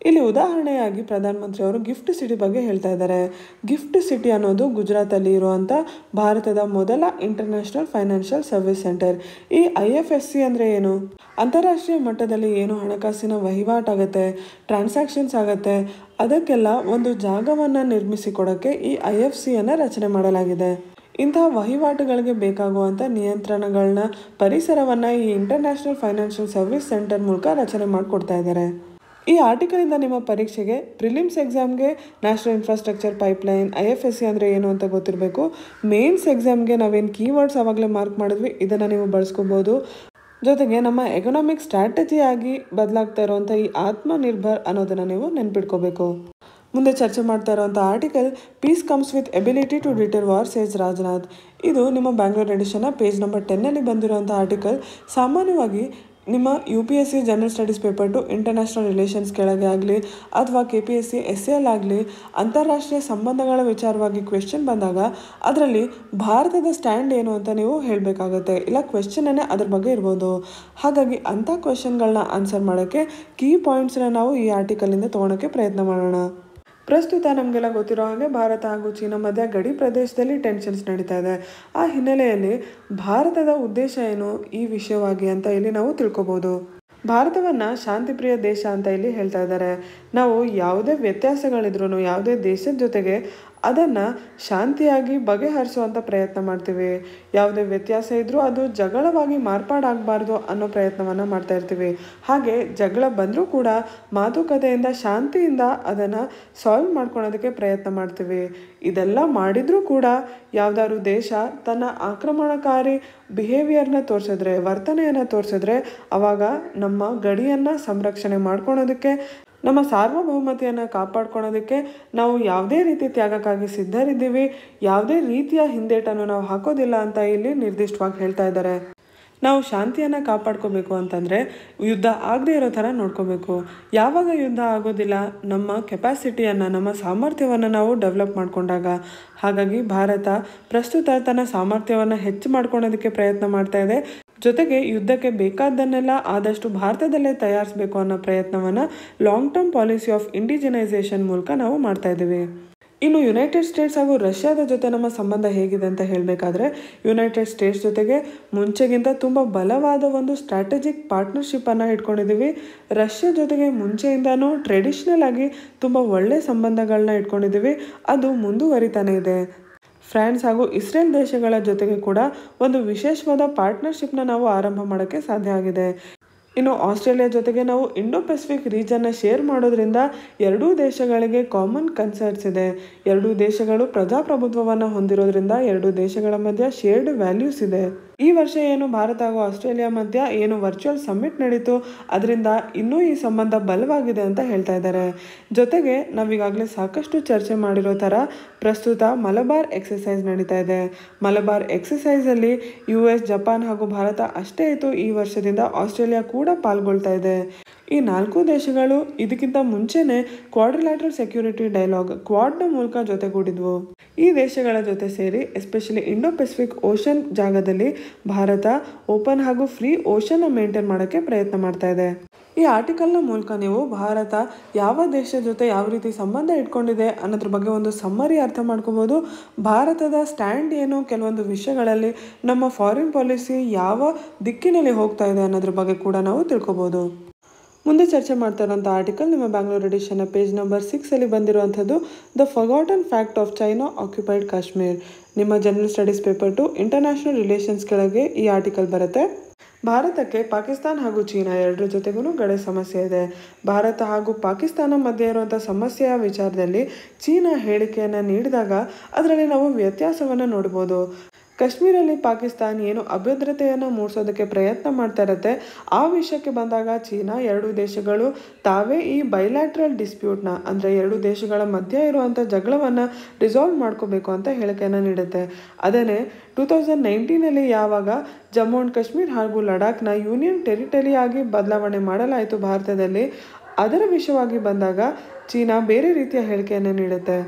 ಇಲ್ಲಿ ಉದಾಹರಣೆಯಾಗಿ ಪ್ರಧಾನಮಂತ್ರಿ ಅವರು ಗಿಫ್ಟ್ ಸಿಟಿ ಬಗ್ಗೆ ಹೇಳ್ತಾ ಇದ್ದಾರೆ ಗಿಫ್ಟ್ ಸಿಟಿ ಅನ್ನೋದು ಗುಜರಾತಲ್ಲಿ ಇರುವಂಥ ಭಾರತದ ಮೊದಲ ಇಂಟರ್ನ್ಯಾಷನಲ್ ಫೈನಾನ್ಷಿಯಲ್ ಸರ್ವಿಸ್ ಸೆಂಟರ್ ಈ ಐ ಎಫ್ ಎಸ್ ಸಿ ಅಂದರೆ ಏನು ಅಂತಾರಾಷ್ಟ್ರೀಯ ಮಟ್ಟದಲ್ಲಿ ಏನು ಹಣಕಾಸಿನ ವಹಿವಾಟಾಗತ್ತೆ ಟ್ರಾನ್ಸಾಕ್ಷನ್ಸ್ ಆಗತ್ತೆ ಅದಕ್ಕೆಲ್ಲ ಒಂದು ಜಾಗವನ್ನು ನಿರ್ಮಿಸಿಕೊಡೋಕ್ಕೆ ಈ ಐ ಎಫ್ ಸಿಯನ್ನು ರಚನೆ ಮಾಡಲಾಗಿದೆ ಇಂತಹ ವಹಿವಾಟುಗಳಿಗೆ ಬೇಕಾಗುವಂಥ ನಿಯಂತ್ರಣಗಳನ್ನ ಪರಿಸರವನ್ನು ಈ ಇಂಟರ್ನ್ಯಾಷನಲ್ ಫೈನಾನ್ಷಿಯಲ್ ಸರ್ವಿಸ್ ಸೆಂಟರ್ ಮೂಲಕ ರಚನೆ ಮಾಡಿಕೊಡ್ತಾ ಇದ್ದಾರೆ ಈ ಆರ್ಟಿಕಲಿಂದ ನಿಮ್ಮ ಪರೀಕ್ಷೆಗೆ ಪ್ರಿಲಿಮ್ಸ್ ಎಕ್ಸಾಮ್ಗೆ national infrastructure pipeline I F S C ಅಂದರೆ ಏನು ಅಂತ ಗೊತ್ತಿರಬೇಕು ಮೇನ್ಸ್ ಎಕ್ಸಾಮ್ಗೆ ನಾವೇನು ಕೀವರ್ಡ್ಸ್ ಆವಾಗಲೇ ಮಾರ್ಕ್ ಮಾಡಿದ್ವಿ ಇದನ್ನು ನೀವು ಬಳಸ್ಕೋಬೋದು ಜೊತೆಗೆ ನಮ್ಮ ಎಕನಾಮಿಕ್ ಸ್ಟ್ರಾಟಜಿ ಆಗಿ ಬದಲಾಗ್ತಾ ಇರುವಂಥ ಈ ಆತ್ಮನಿರ್ಭರ್ ಅನ್ನೋದನ್ನು ನೀವು ನೆನ್ಪಿಟ್ಕೋಬೇಕು ಮುಂದೆ ಚರ್ಚೆ ಮಾಡ್ತಾ ಇರುವಂಥ article piece comes with ability to deter war says Rajnath ಇದು ನಿಮ್ಮ ಬ್ಯಾಂಗ್ಳೂರ್ ಎಡಿಷನ್ನ ಪೇಜ್ ನಂಬರ್ ಟೆನ್ನಲ್ಲಿ ಬಂದಿರುವಂಥ ಆರ್ಟಿಕಲ್ ಸಾಮಾನ್ಯವಾಗಿ ನಿಮ್ಮ U P S C general studies paper two international relations ಕೆಳಗೆ ಆಗಲಿ ಅಥವಾ K P S C S L ಆಗಲಿ ಅಂತಾರಾಷ್ಟ್ರೀಯ ಸಂಬಂಧಗಳ ವಿಚಾರವಾಗಿ ಕ್ವೆಶ್ಚನ್ ಬಂದಾಗ ಅದರಲ್ಲಿ ಭಾರತದ ಸ್ಟ್ಯಾಂಡ್ ಏನು ಅಂತ ನೀವು ಹೇಳಬೇಕಾಗತ್ತೆ ಇಲ್ಲ ಕ್ವೆಶ್ಚನ್ನೇ ಅದ್ರ ಬಗ್ಗೆ ಇರ್ಬೋದು ಹಾಗಾಗಿ ಅಂಥ ಕ್ವೆಶ್ಚನ್ಗಳನ್ನ ಆನ್ಸರ್ ಮಾಡೋಕ್ಕೆ ಕೀ ಪಾಯಿಂಟ್ಸ್ನ ನಾವು ಈ ಆರ್ಟಿಕಲಿಂದ ತೊಗೊಳಕ್ಕೆ ಪ್ರಯತ್ನ ಮಾಡೋಣ ಪ್ರಸ್ತುತ ನಮಗೆಲ್ಲ ಗೊತ್ತಿರೋ ಹಾಗೆ ಭಾರತ ಹಾಗೂ ಚೀನಾ ಮಧ್ಯ ಗಡಿ ಪ್ರದೇಶದಲ್ಲಿ ಟೆನ್ಷನ್ಸ್ ನಡೀತಾ ಇದೆ ಆ ಹಿನ್ನೆಲೆಯಲ್ಲಿ ಭಾರತದ ಉದ್ದೇಶ ಏನು ಈ ವಿಷಯವಾಗಿ ಅಂತ ಇಲ್ಲಿ ನಾವು ತಿಳ್ಕೊಬೋದು ಭಾರತವನ್ನು ಶಾಂತಿಪ್ರಿಯ ದೇಶ ಅಂತ ಇಲ್ಲಿ ಹೇಳ್ತಾ ಇದ್ದಾರೆ ನಾವು ಯಾವುದೇ ವ್ಯತ್ಯಾಸಗಳಿದ್ರೂ ಯಾವುದೇ ದೇಶದ ಜೊತೆಗೆ ಅದನ್ನು ಶಾಂತಿಯಾಗಿ ಬಗೆಹರಿಸುವಂಥ ಪ್ರಯತ್ನ ಮಾಡ್ತೀವಿ ಯಾವುದೇ ವ್ಯತ್ಯಾಸ ಇದ್ದರೂ ಅದು ಜಗಳವಾಗಿ ಮಾರ್ಪಾಡಾಗಬಾರ್ದು ಅನ್ನೋ ಪ್ರಯತ್ನವನ್ನು ಮಾಡ್ತಾ ಇರ್ತೀವಿ ಹಾಗೆ ಜಗಳ ಬಂದರೂ ಕೂಡ ಮಾತುಕತೆಯಿಂದ ಶಾಂತಿಯಿಂದ ಅದನ್ನು ಸಾಲ್ವ್ ಮಾಡ್ಕೊಳೋದಕ್ಕೆ ಪ್ರಯತ್ನ ಮಾಡ್ತೀವಿ ಇದೆಲ್ಲ ಮಾಡಿದರೂ ಕೂಡ ಯಾವುದಾದ್ರು ದೇಶ ತನ್ನ ಆಕ್ರಮಣಕಾರಿ ಬಿಹೇವಿಯರ್ನ ತೋರಿಸಿದ್ರೆ ವರ್ತನೆಯನ್ನು ತೋರಿಸಿದ್ರೆ ಅವಾಗ ನಮ್ಮ ಗಡಿಯನ್ನು ಸಂರಕ್ಷಣೆ ಮಾಡ್ಕೊಳೋದಕ್ಕೆ ನಮ್ಮ ಸಾರ್ವಭೌಮತೆಯನ್ನು ಕಾಪಾಡ್ಕೊಳೋದಕ್ಕೆ ನಾವು ಯಾವುದೇ ರೀತಿ ತ್ಯಾಗಕ್ಕಾಗಿ ಸಿದ್ಧರಿದ್ದೀವಿ ಯಾವುದೇ ರೀತಿಯ ಹಿಂದೇಟನ್ನು ನಾವು ಹಾಕೋದಿಲ್ಲ ಅಂತ ಇಲ್ಲಿ ನಿರ್ದಿಷ್ಟವಾಗಿ ಹೇಳ್ತಾ ಇದ್ದಾರೆ ನಾವು ಶಾಂತಿಯನ್ನು ಕಾಪಾಡ್ಕೋಬೇಕು ಅಂತಂದರೆ ಯುದ್ಧ ಆಗದೆ ಇರೋ ಥರ ನೋಡ್ಕೋಬೇಕು ಯಾವಾಗ ಯುದ್ಧ ಆಗೋದಿಲ್ಲ ನಮ್ಮ ಕೆಪಾಸಿಟಿಯನ್ನು ನಮ್ಮ ಸಾಮರ್ಥ್ಯವನ್ನು ನಾವು ಡೆವಲಪ್ ಮಾಡಿಕೊಂಡಾಗ ಹಾಗಾಗಿ ಭಾರತ ಪ್ರಸ್ತುತ ತನ್ನ ಸಾಮರ್ಥ್ಯವನ್ನು ಹೆಚ್ಚು ಮಾಡ್ಕೊಳೋದಕ್ಕೆ ಪ್ರಯತ್ನ ಮಾಡ್ತಾ ಇದೆ ಜೊತೆಗೆ ಯುದ್ಧಕ್ಕೆ ಬೇಕಾದ್ದನ್ನೆಲ್ಲ ಆದಷ್ಟು ಭಾರತದಲ್ಲೇ ತಯಾರಿಸಬೇಕು ಅನ್ನೋ ಪ್ರಯತ್ನವನ್ನು long term policy of indigenisation ಮೂಲಕ ನಾವು ಮಾಡ್ತಾ ಇದ್ದೀವಿ ಇನ್ನು ಯುನೈಟೆಡ್ ಸ್ಟೇಟ್ಸ್ ಹಾಗೂ ರಷ್ಯಾದ ಜೊತೆ ನಮ್ಮ ಸಂಬಂಧ ಹೇಗಿದೆ ಅಂತ ಹೇಳಬೇಕಾದ್ರೆ ಯುನೈಟೆಡ್ ಸ್ಟೇಟ್ಸ್ ಜೊತೆಗೆ ಮುಂಚೆಗಿಂತ ತುಂಬ ಬಲವಾದ ಒಂದು ಸ್ಟ್ರಾಟಜಿಕ್ ಪಾರ್ಟ್ನರ್ಶಿಪ್ಪನ್ನು ಇಟ್ಕೊಂಡಿದ್ದೀವಿ ರಷ್ಯಾ ಜೊತೆಗೆ ಮುಂಚೆಯಿಂದನೂ ಟ್ರೆಡಿಷ್ನಲ್ ಆಗಿ ತುಂಬ ಒಳ್ಳೆಯ ಸಂಬಂಧಗಳನ್ನ ಇಟ್ಕೊಂಡಿದ್ದೀವಿ ಅದು ಮುಂದುವರಿತಾನೆ ಇದೆ ಫ್ರಾನ್ಸ್ ಹಾಗೂ ಇಸ್ರೇಲ್ ದೇಶಗಳ ಜೊತೆಗೆ ಕೂಡ ಒಂದು ವಿಶೇಷವಾದ ಪಾರ್ಟ್ನರ್ಶಿಪ್ನ ನಾವು ಆರಂಭ ಮಾಡೋಕ್ಕೆ ಸಾಧ್ಯ ಆಗಿದೆ ಇನ್ನು ಆಸ್ಟ್ರೇಲಿಯಾ ಜೊತೆಗೆ ನಾವು ಇಂಡೋ ಪೆಸಿಫಿಕ್ ರೀಜನ್ನ ಶೇರ್ ಮಾಡೋದ್ರಿಂದ ಎರಡೂ ದೇಶಗಳಿಗೆ ಕಾಮನ್ ಕನ್ಸರ್ಟ್ಸ್ ಇದೆ ಎರಡೂ ದೇಶಗಳು ಪ್ರಜಾಪ್ರಭುತ್ವವನ್ನು ಹೊಂದಿರೋದ್ರಿಂದ ಎರಡೂ ದೇಶಗಳ ಮಧ್ಯ ಶೇರ್ಡ್ ವ್ಯಾಲ್ಯೂಸ್ ಇದೆ ಈ ವರ್ಷ ಏನು ಭಾರತ ಹಾಗೂ ಆಸ್ಟ್ರೇಲಿಯಾ ಮಧ್ಯ ಏನು ವರ್ಚುವಲ್ ಸಮ್ಮಿಟ್ ನಡೀತು ಅದರಿಂದ ಇನ್ನೂ ಈ ಸಂಬಂಧ ಬಲವಾಗಿದೆ ಅಂತ ಹೇಳ್ತಾ ಇದ್ದಾರೆ ಜೊತೆಗೆ ನಾವೀಗಾಗಲೇ ಸಾಕಷ್ಟು ಚರ್ಚೆ ಮಾಡಿರೋ ಥರ ಪ್ರಸ್ತುತ ಮಲಬಾರ್ ಎಕ್ಸಸೈಸ್ ನಡೀತಾ ಇದೆ ಮಲಬಾರ್ ಎಕ್ಸಸೈಸಲ್ಲಿ ಯು ಎಸ್ ಜಪಾನ್ ಹಾಗೂ ಭಾರತ ಅಷ್ಟೇ ಇತ್ತು ಈ ವರ್ಷದಿಂದ ಆಸ್ಟ್ರೇಲಿಯಾ ಕೂಡ ಪಾಲ್ಗೊಳ್ತಾ ಇದೆ ಈ ನಾಲ್ಕು ದೇಶಗಳು ಇದಕ್ಕಿಂತ ಮುಂಚೆನೆ ಕ್ವಾಡ್ರಿಲ್ಯಾಟ್ರಲ್ ಸೆಕ್ಯೂರಿಟಿ ಡೈಲಾಗ್ ಕ್ವಾಡ್ನ ಮೂಲಕ ಜೊತೆಗೂಡಿದ್ವು ಈ ದೇಶಗಳ ಜೊತೆ ಸೇರಿ ಎಸ್ಪೆಷಲಿ ಇಂಡೋ ಪೆಸಿಫಿಕ್ ಓಷನ್ ಜಾಗದಲ್ಲಿ ಭಾರತ ಓಪನ್ ಹಾಗೂ ಫ್ರೀ ಓಷನ್ನ ಮೇಂಟೈನ್ ಮಾಡೋಕ್ಕೆ ಪ್ರಯತ್ನ ಮಾಡ್ತಾ ಇದೆ ಈ ಆರ್ಟಿಕಲ್ನ ಮೂಲಕ ನೀವು ಭಾರತ ಯಾವ ದೇಶದ ಜೊತೆ ಯಾವ ರೀತಿ ಸಂಬಂಧ ಇಟ್ಕೊಂಡಿದೆ ಅನ್ನೋದ್ರ ಬಗ್ಗೆ ಒಂದು ಸಮ್ಮರಿ ಅರ್ಥ ಮಾಡ್ಕೋಬೋದು ಭಾರತದ ಸ್ಟ್ಯಾಂಡ್ ಏನು ಕೆಲವೊಂದು ವಿಷಯಗಳಲ್ಲಿ ನಮ್ಮ ಫಾರಿನ್ ಪಾಲಿಸಿ ಯಾವ ದಿಕ್ಕಿನಲ್ಲಿ ಹೋಗ್ತಾ ಇದೆ ಅನ್ನೋದ್ರ ಬಗ್ಗೆ ಕೂಡ ನಾವು ತಿಳ್ಕೊಬೋದು ಮುಂದೆ ಚರ್ಚೆ ಮಾಡ್ತಾ ಇರೋಂಥ ಆರ್ಟಿಕಲ್ ನಿಮ್ಮ ಬ್ಯಾಂಗ್ಳೂರ್ ಎಡಿಷನ್ನ ಪೇಜ್ ನಂಬರ್ ಸಿಕ್ಸಲ್ಲಿ ಬಂದಿರುವಂಥದ್ದು the forgotten fact of China occupied Kashmir ನಿಮ್ಮ general studies paper two international relations ಕೆಳಗೆ ಈ ಆರ್ಟಿಕಲ್ ಬರುತ್ತೆ ಭಾರತಕ್ಕೆ ಪಾಕಿಸ್ತಾನ ಹಾಗೂ ಚೀನಾ ಎರಡರ ಜೊತೆಗೂ ಗಡಿ ಸಮಸ್ಯೆ ಇದೆ ಭಾರತ ಹಾಗೂ ಪಾಕಿಸ್ತಾನ ಮಧ್ಯೆ ಇರುವಂಥ ಸಮಸ್ಯೆಯ ವಿಚಾರದಲ್ಲಿ ಚೀನಾ ಹೇಳಿಕೆಯನ್ನು ನೀಡಿದಾಗ ಅದರಲ್ಲಿ ನಾವು ವ್ಯತ್ಯಾಸವನ್ನು ನೋಡ್ಬೋದು ಕಾಶ್ಮೀರಲ್ಲಿ ಪಾಕಿಸ್ತಾನ ಏನು ಅಭದ್ರತೆಯನ್ನು ಮೂಡಿಸೋದಕ್ಕೆ ಪ್ರಯತ್ನ ಮಾಡ್ತಾ ಇರುತ್ತೆ ಆ ವಿಷಯಕ್ಕೆ ಬಂದಾಗ ಚೀನಾ ಎರಡು ದೇಶಗಳು ತಾವೇ ಈ ಬೈಲ್ಯಾಟ್ರಲ್ ಡಿಸ್ಪ್ಯೂಟ್ನ ಅಂದರೆ ಎರಡು ದೇಶಗಳ ಮಧ್ಯೆ ಇರುವಂಥ ಜಗಳವನ್ನು ರಿಸಾಲ್ವ್ ಮಾಡ್ಕೋಬೇಕು ಅಂತ ಹೇಳಿಕೆಯನ್ನು ನೀಡುತ್ತೆ ಅದೇ ಟೂ ತೌಸಂಡ್ ನೈನ್ಟೀನಲ್ಲಿ ಯಾವಾಗ ಜಮ್ಮು ಆ್ಯಂಡ್ ಕಾಶ್ಮೀರ್ ಹಾಗೂ ಲಡಾಖ್ನ ಯೂನಿಯನ್ ಟೆರಿಟರಿ ಆಗಿ ಬದಲಾವಣೆ ಮಾಡಲಾಯಿತು ಭಾರತದಲ್ಲಿ ಅದರ ವಿಷಯವಾಗಿ ಬಂದಾಗ ಚೀನಾ ಬೇರೆ ರೀತಿಯ ಹೇಳಿಕೆಯನ್ನು ನೀಡುತ್ತೆ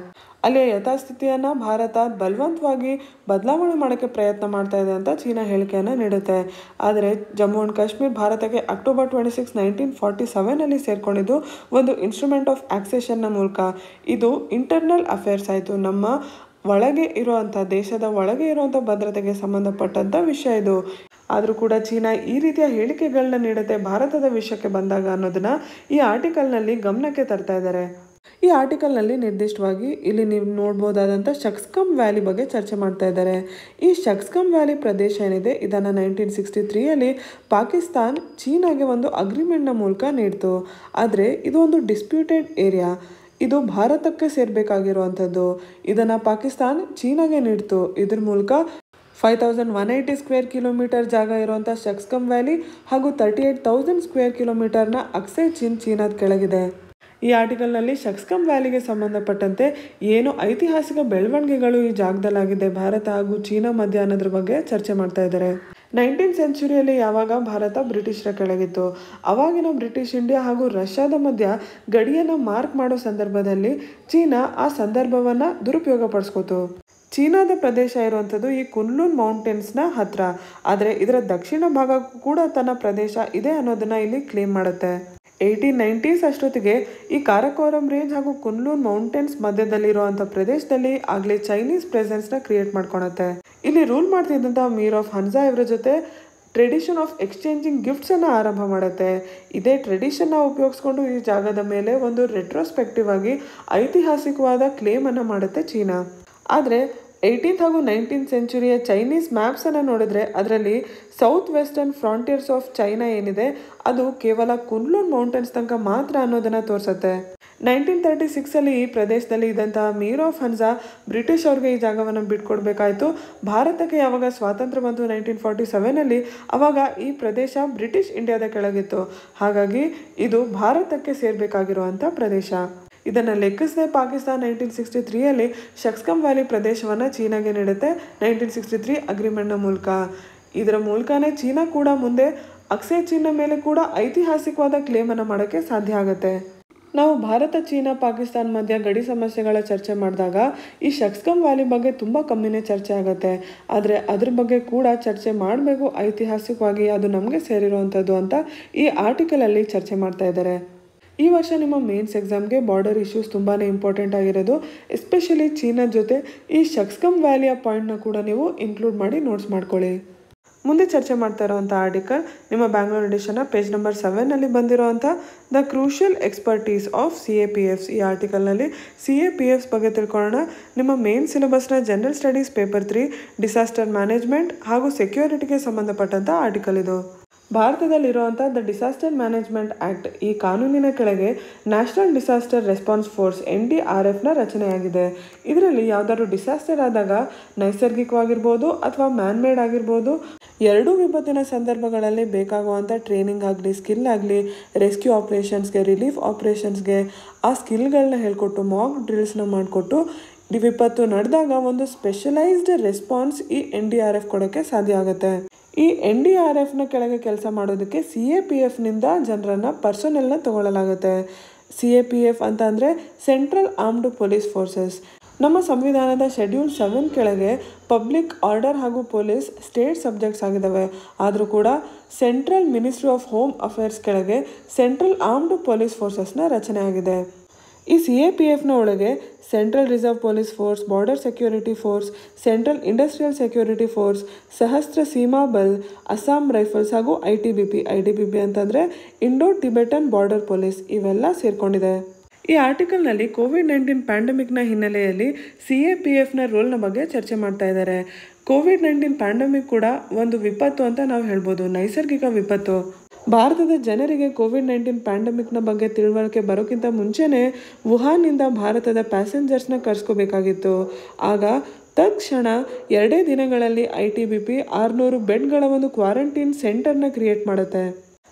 ಅಲ್ಲಿಯ ಯಥಾಸ್ಥಿತಿಯನ್ನು ಭಾರತ ಬಲವಂತವಾಗಿ ಬದಲಾವಣೆ ಮಾಡೋಕ್ಕೆ ಪ್ರಯತ್ನ ಮಾಡ್ತಾ ಇದೆ ಅಂತ ಚೀನಾ ಹೇಳಿಕೆಯನ್ನು ನೀಡುತ್ತೆ ಆದರೆ ಜಮ್ಮು ಆ್ಯಂಡ್ ಕಾಶ್ಮೀರ್ ಭಾರತಕ್ಕೆ October twenty six nineteen forty ಸೆವೆನಲ್ಲಿ ಸೇರಿಕೊಂಡಿದ್ದು ಒಂದು ಇನ್ಸ್ಟ್ರೂಮೆಂಟ್ ಆಫ್ ಆಕ್ಸೆಷನ್ನ ಮೂಲಕ ಇದು ಇಂಟರ್ನಲ್ ಅಫೇರ್ಸ್ ಆಯಿತು ನಮ್ಮ ಒಳಗೆ ಇರುವಂಥ ದೇಶದ ಒಳಗೆ ಇರುವಂಥ ಭದ್ರತೆಗೆ ಸಂಬಂಧಪಟ್ಟಂಥ ವಿಷಯ ಇದು ಆದರೂ ಕೂಡ ಚೀನಾ ಈ ರೀತಿಯ ಹೇಳಿಕೆಗಳನ್ನ ನೀಡುತ್ತೆ ಭಾರತದ ವಿಷಯಕ್ಕೆ ಬಂದಾಗ ಅನ್ನೋದನ್ನ ಈ ಆರ್ಟಿಕಲ್ನಲ್ಲಿ ಗಮನಕ್ಕೆ ತರ್ತಾ ಇದ್ದಾರೆ ಈ ಆರ್ಟಿಕಲ್ನಲ್ಲಿ ನಿರ್ದಿಷ್ಟವಾಗಿ ಇಲ್ಲಿ ನೀವು ನೋಡ್ಬೋದಾದಂಥ ಶಕ್ಸ್ಕಮ್ ವ್ಯಾಲಿ ಬಗ್ಗೆ ಚರ್ಚೆ ಮಾಡ್ತಾ ಇದ್ದಾರೆ ಈ ಶಕ್ಸ್ಕಮ್ ವ್ಯಾಲಿ ಪ್ರದೇಶ ಏನಿದೆ ಇದನ್ನು ನೈನ್ಟೀನ್ ಸಿಕ್ಸ್ಟಿ ತ್ರೀಯಲ್ಲಿ ಪಾಕಿಸ್ತಾನ್ ಚೀನಾಗೆ ಒಂದು ಅಗ್ರಿಮೆಂಟ್ನ ಮೂಲಕ ನೀಡ್ತು ಆದರೆ ಇದು ಒಂದು ಡಿಸ್ಪ್ಯೂಟೆಡ್ ಏರಿಯಾ ಇದು ಭಾರತಕ್ಕೆ ಸೇರಬೇಕಾಗಿರುವಂಥದ್ದು ಇದನ್ನು ಪಾಕಿಸ್ತಾನ್ ಚೀನಾಗೆ ನೀಡ್ತು ಇದ್ರ ಮೂಲಕ five thousand one eighty square kilometre ಜಾಗ ಇರುವಂಥ ಶಕ್ಸ್ಕಮ್ ವ್ಯಾಲಿ ಹಾಗೂ ತರ್ಟಿ ಏಯ್ಟ್ ತೌಸಂಡ್ ಸ್ಕ್ವೇರ್ ಕಿಲೋಮೀಟರ್ನ ಅಕ್ಸೆ ಚೀನ್ ಚೀನಾದ ಕೆಳಗಿದೆ ಈ ಆರ್ಟಿಕಲ್ನಲ್ಲಿ ಶಕ್ಸ್ಕಮ್ ವ್ಯಾಲಿಗೆ ಸಂಬಂಧಪಟ್ಟಂತೆ ಏನು ಐತಿಹಾಸಿಕ ಬೆಳವಣಿಗೆಗಳು ಈ ಜಾಗದಲ್ಲಾಗಿದೆ ಭಾರತ ಹಾಗೂ ಚೀನಾ ಮಧ್ಯ ಅನ್ನೋದ್ರ ಬಗ್ಗೆ ಚರ್ಚೆ ಮಾಡ್ತಾ ಇದ್ದಾರೆ ನೈನ್ಟೀನ್ ಸೆಂಚುರಿಯಲ್ಲಿ ಯಾವಾಗ ಭಾರತ ಬ್ರಿಟಿಷರ ಕೆಳಗಿತ್ತು ಅವಾಗಿನ ಬ್ರಿಟಿಷ್ ಇಂಡಿಯಾ ಹಾಗೂ ರಷ್ಯಾದ ಮಧ್ಯ ಗಡಿಯನ್ನು ಮಾರ್ಕ್ ಮಾಡೋ ಸಂದರ್ಭದಲ್ಲಿ ಚೀನಾ ಆ ಸಂದರ್ಭವನ್ನು ದುರುಪಯೋಗ ಪಡಿಸ್ಕೋತು ಚೀನಾದ ಪ್ರದೇಶ ಇರುವಂಥದ್ದು ಈ ಕುನ್ಲೂನ್ ಮೌಂಟೇನ್ಸ್ನ ಹತ್ರ ಆದರೆ ಇದರ ದಕ್ಷಿಣ ಭಾಗಕ್ಕೂ ಕೂಡ ತನ್ನ ಪ್ರದೇಶ ಇದೆ ಅನ್ನೋದನ್ನ ಇಲ್ಲಿ ಕ್ಲೇಮ್ ಮಾಡುತ್ತೆ ಏಯ್ಟೀನ್ ನೈಂಟೀಸ್ ಅಷ್ಟೊತ್ತಿಗೆ ಈ ಕಾರಕೋರಂ ರೇಂಜ್ ಹಾಗೂ ಕುನ್ಲೂನ್ ಮೌಂಟೇನ್ಸ್ ಮಧ್ಯದಲ್ಲಿರುವಂಥ ಪ್ರದೇಶದಲ್ಲಿ ಆಗಲೇ ಚೈನೀಸ್ ಪ್ರೆಸೆನ್ಸ್ನ ಕ್ರಿಯೇಟ್ ಮಾಡ್ಕೊಳತ್ತೆ ಇಲ್ಲಿ ರೂಲ್ ಮಾಡ್ತಿದ್ದಂಥ ಮೀರ್ ಆಫ್ ಹನ್ಸಾ ಇವರ ಜೊತೆ ಟ್ರೆಡಿಷನ್ ಆಫ್ ಎಕ್ಸ್ಚೇಂಜಿಂಗ್ ಗಿಫ್ಟ್ಸನ್ನು ಆರಂಭ ಮಾಡುತ್ತೆ ಇದೇ ಟ್ರೆಡಿಷನ್ನ ಉಪಯೋಗಿಸ್ಕೊಂಡು ಈ ಜಾಗದ ಮೇಲೆ ಒಂದು ರೆಟ್ರೋಸ್ಪೆಕ್ಟಿವ್ ಆಗಿ ಐತಿಹಾಸಿಕವಾದ ಕ್ಲೇಮನ್ನು ಮಾಡುತ್ತೆ ಚೀನಾ ಆದರೆ ಏಯ್ಟೀನ್ತ್ ಹಾಗೂ ನೈನ್ಟೀನ್ ಸೆಂಚುರಿಯ ಚೈನೀಸ್ ಮ್ಯಾಪ್ಸನ್ನು ನೋಡಿದ್ರೆ ಅದರಲ್ಲಿ south western frontiers of China ಏನಿದೆ ಅದು ಕೇವಲ ಕುನ್ಲೂನ್ ಮೌಂಟೇನ್ಸ್ ತನಕ ಮಾತ್ರ ಅನ್ನೋದನ್ನು ತೋರಿಸುತ್ತೆ ನೈನ್ಟೀನ್ ತರ್ಟಿ ಸಿಕ್ಸಲ್ಲಿ ಈ ಪ್ರದೇಶದಲ್ಲಿ ಇದ್ದಂತಹ ಮೀರ್ ಆಫ್ ಹನ್ಸಾ ಬ್ರಿಟಿಷ್ ಅವ್ರಿಗೆ ಈ ಜಾಗವನ್ನು ಬಿಟ್ಕೊಡ್ಬೇಕಾಯಿತು ಭಾರತಕ್ಕೆ ಯಾವಾಗ ಸ್ವಾತಂತ್ರ್ಯ ಬಂತು ನೈನ್ಟೀನ್ ಫಾರ್ಟಿ ಸೆವೆನಲ್ಲಿ ಅವಾಗ ಈ ಪ್ರದೇಶ ಬ್ರಿಟಿಷ್ ಇಂಡಿಯಾದ ಕೆಳಗಿತ್ತು ಹಾಗಾಗಿ ಇದು ಭಾರತಕ್ಕೆ ಸೇರಬೇಕಾಗಿರುವಂಥ ಪ್ರದೇಶ ಇದನ್ನು ಲೆಕ್ಕಿಸದೆ ಪಾಕಿಸ್ತಾನ ನೈನ್ಟೀನ್ ಸಿಕ್ಸ್ಟಿ ತ್ರೀಯಲ್ಲಿ ಶಕ್ಸ್ಕಮ್ ವ್ಯಾಲಿ ಪ್ರದೇಶವನ್ನು ಚೀನಾಗೆ ನೀಡುತ್ತೆ ನೈನ್ಟೀನ್ ಸಿಕ್ಸ್ಟಿ ತ್ರೀ ಅಗ್ರಿಮೆಂಟ್ನ ಮೂಲಕ ಇದರ ಮೂಲಕನೇ ಚೀನಾ ಕೂಡ ಮುಂದೆ ಅಕ್ಸೆ ಚೀನಾ ಮೇಲೆ ಕೂಡ ಐತಿಹಾಸಿಕವಾದ ಕ್ಲೇಮನ್ನು ಮಾಡೋಕ್ಕೆ ಸಾಧ್ಯ ಆಗುತ್ತೆ ನಾವು ಭಾರತ ಚೀನಾ ಪಾಕಿಸ್ತಾನ ಮಧ್ಯ ಗಡಿ ಸಮಸ್ಯೆಗಳ ಚರ್ಚೆ ಮಾಡಿದಾಗ ಈ ಶಕ್ಸ್ಕಮ್ ವ್ಯಾಲಿ ಬಗ್ಗೆ ತುಂಬ ಕಮ್ಮಿನೇ ಚರ್ಚೆ ಆಗುತ್ತೆ ಆದರೆ ಅದ್ರ ಬಗ್ಗೆ ಕೂಡ ಚರ್ಚೆ ಮಾಡಬೇಕು ಐತಿಹಾಸಿಕವಾಗಿ ಅದು ನಮಗೆ ಸೇರಿರುವಂಥದ್ದು ಅಂತ ಈ ಆರ್ಟಿಕಲಲ್ಲಿ ಚರ್ಚೆ ಮಾಡ್ತಾ ಇದ್ದಾರೆ ಈ ವರ್ಷ ನಿಮ್ಮ ಮೇನ್ಸ್ ಎಕ್ಸಾಮ್ಗೆ ಬಾರ್ಡರ್ ಇಶ್ಯೂಸ್ ತುಂಬಾ ಇಂಪಾರ್ಟೆಂಟ್ ಆಗಿರೋದು ಎಸ್ಪೆಷಲಿ ಚೀನಾ ಜೊತೆ ಈ ಶಕ್ಸ್ಕಮ್ ವ್ಯಾಲಿಯ ಪಾಯಿಂಟ್ನ ಕೂಡ ನೀವು ಇನ್ಕ್ಲೂಡ್ ಮಾಡಿ ನೋಟ್ಸ್ ಮಾಡ್ಕೊಳ್ಳಿ ಮುಂದೆ ಚರ್ಚೆ ಮಾಡ್ತಾ ಇರೋವಂಥ ಆರ್ಟಿಕಲ್ ನಿಮ್ಮ ಬ್ಯಾಂಗ್ಳೂರ್ ಎಡಿಷನ್ನ ಪೇಜ್ ನಂಬರ್ ಸೆವೆನಲ್ಲಿ ಬಂದಿರೋವಂಥ the crucial expertise of C A P Fs ಈ ಆರ್ಟಿಕಲ್ನಲ್ಲಿ ಸಿ ಎ ಪಿ ಎಫ್ಸ್ ಬಗ್ಗೆ ತಿಳ್ಕೊಳ್ಳೋಣ ನಿಮ್ಮ ಮೇನ್ ಸಿಲೆಬಸ್ನ general studies paper three disaster management ಹಾಗೂ ಸೆಕ್ಯೂರಿಟಿಗೆ ಸಂಬಂಧಪಟ್ಟಂಥ ಆರ್ಟಿಕಲ್ ಇದು ಭಾರತದಲ್ಲಿರುವಂಥ ದ ಡಿಸಾಸ್ಟರ್ ಮ್ಯಾನೇಜ್ಮೆಂಟ್ ಆ್ಯಕ್ಟ್ ಈ ಕಾನೂನಿನ ಕೆಳಗೆ national disaster response force N D R ಎಫ್ನ ರಚನೆಯಾಗಿದೆ ಇದರಲ್ಲಿ ಯಾವುದಾದ್ರು ಡಿಸಾಸ್ಟರ್ ಆದಾಗ ನೈಸರ್ಗಿಕವಾಗಿರ್ಬೋದು ಅಥವಾ ಮ್ಯಾನ್ ಮೇಡ್ ಆಗಿರ್ಬೋದು ಎರಡೂ ವಿಪತ್ತಿನ ಸಂದರ್ಭಗಳಲ್ಲಿ ಬೇಕಾಗುವಂಥ ಟ್ರೈನಿಂಗ್ ಆಗಲಿ ಸ್ಕಿಲ್ ಆಗಲಿ ರೆಸ್ಕ್ಯೂ ಆಪ್ರೇಷನ್ಸ್ಗೆ ರಿಲೀಫ್ ಆಪ್ರೇಷನ್ಸ್ಗೆ ಆ ಸ್ಕಿಲ್ಗಳನ್ನ ಹೇಳ್ಕೊಟ್ಟು ಮಾಕ್ ಡ್ರಿಲ್ಸ್ನ ಮಾಡಿಕೊಟ್ಟು ವಿಪತ್ತು ನಡೆದಾಗ ಒಂದು ಸ್ಪೆಷಲೈಸ್ಡ್ ರೆಸ್ಪಾನ್ಸ್ ಈ ಎನ್ ಡಿ ಆರ್ ಎಫ್ ಕೊಡೋಕ್ಕೆ ಸಾಧ್ಯ ಆಗುತ್ತೆ ಈ ಎನ್ ಡಿ ಆರ್ ಎಫ್ನ ಕೆಳಗೆ ಕೆಲಸ ಮಾಡೋದಕ್ಕೆ ಸಿ ಎ ಪಿ ಎಫ್ನಿಂದ ಜನರನ್ನು ಪರ್ಸನಲ್ನ ತಗೊಳ್ಳಲಾಗುತ್ತೆ ಸಿ ಎ ಪಿ ಎಫ್ ಅಂತ ಅಂದರೆ ಸೆಂಟ್ರಲ್ ಆರ್ಮ್ಡ್ ಪೊಲೀಸ್ ಫೋರ್ಸಸ್ ನಮ್ಮ ಸಂವಿಧಾನದ ಶೆಡ್ಯೂಲ್ ಸೆವೆನ್ ಕೆಳಗೆ ಪಬ್ಲಿಕ್ ಆರ್ಡರ್ ಹಾಗೂ ಪೊಲೀಸ್ ಸ್ಟೇಟ್ ಸಬ್ಜೆಕ್ಟ್ಸ್ ಆಗಿದ್ದಾವೆ ಆದರೂ ಕೂಡ central ministry of home affairs ಕೆಳಗೆ ಸೆಂಟ್ರಲ್ ಆರ್ಮ್ಡ್ ಪೊಲೀಸ್ ಫೋರ್ಸಸ್ನ ರಚನೆ ಆಗಿದೆ ಈ ಸಿ ಎ ಪಿ ಎಫ್ನ ಒಳಗೆ central reserve police force border security force central industrial security force Sashastra Seema Bal Assam rifles ಹಾಗೂ I T B P I T B P ಅಂತಂದರೆ Indo Tibetan border police ಇವೆಲ್ಲ ಸೇರ್ಕೊಂಡಿದೆ ಈ ಆರ್ಟಿಕಲ್ನಲ್ಲಿ ಕೋವಿಡ್ ನೈನ್ಟೀನ್ ಪ್ಯಾಂಡಮಿಕ್ನ ಹಿನ್ನೆಲೆಯಲ್ಲಿ ಸಿ ಎ ಪಿ ಎಫ್ನ ರೋಲ್ನ ಬಗ್ಗೆ ಚರ್ಚೆ ಮಾಡ್ತಾ ಇದ್ದಾರೆ ಕೋವಿಡ್ ನೈನ್ಟೀನ್ ಪ್ಯಾಂಡಮಿಕ್ ಕೂಡ ಒಂದು ವಿಪತ್ತು ಅಂತ ನಾವು ಹೇಳ್ಬೋದು ನೈಸರ್ಗಿಕ ವಿಪತ್ತು ಭಾರತದ ಜನರಿಗೆ ಕೋವಿಡ್ ನೈನ್ಟೀನ್ ಪ್ಯಾಂಡಮಿಕ್ನ ಬಗ್ಗೆ ತಿಳುವಳಿಕೆ ಬರೋಕ್ಕಿಂತ ಮುಂಚೆನೇ ವುಹಾನ್ನಿಂದ ಭಾರತದ ಪ್ಯಾಸೆಂಜರ್ಸ್ನ ಕರೆಸ್ಕೋಬೇಕಾಗಿತ್ತು ಆಗ ತತ್ಕ್ಷಣ ಎರಡೇ ದಿನಗಳಲ್ಲಿ ಐ ಟಿ ಬಿ ಪಿ ಆರುನೂರು ಬೆಡ್ಗಳ ಒಂದು ಕ್ವಾರಂಟೈನ್ ಸೆಂಟರ್ನ ಕ್ರಿಯೇಟ್ ಮಾಡುತ್ತೆ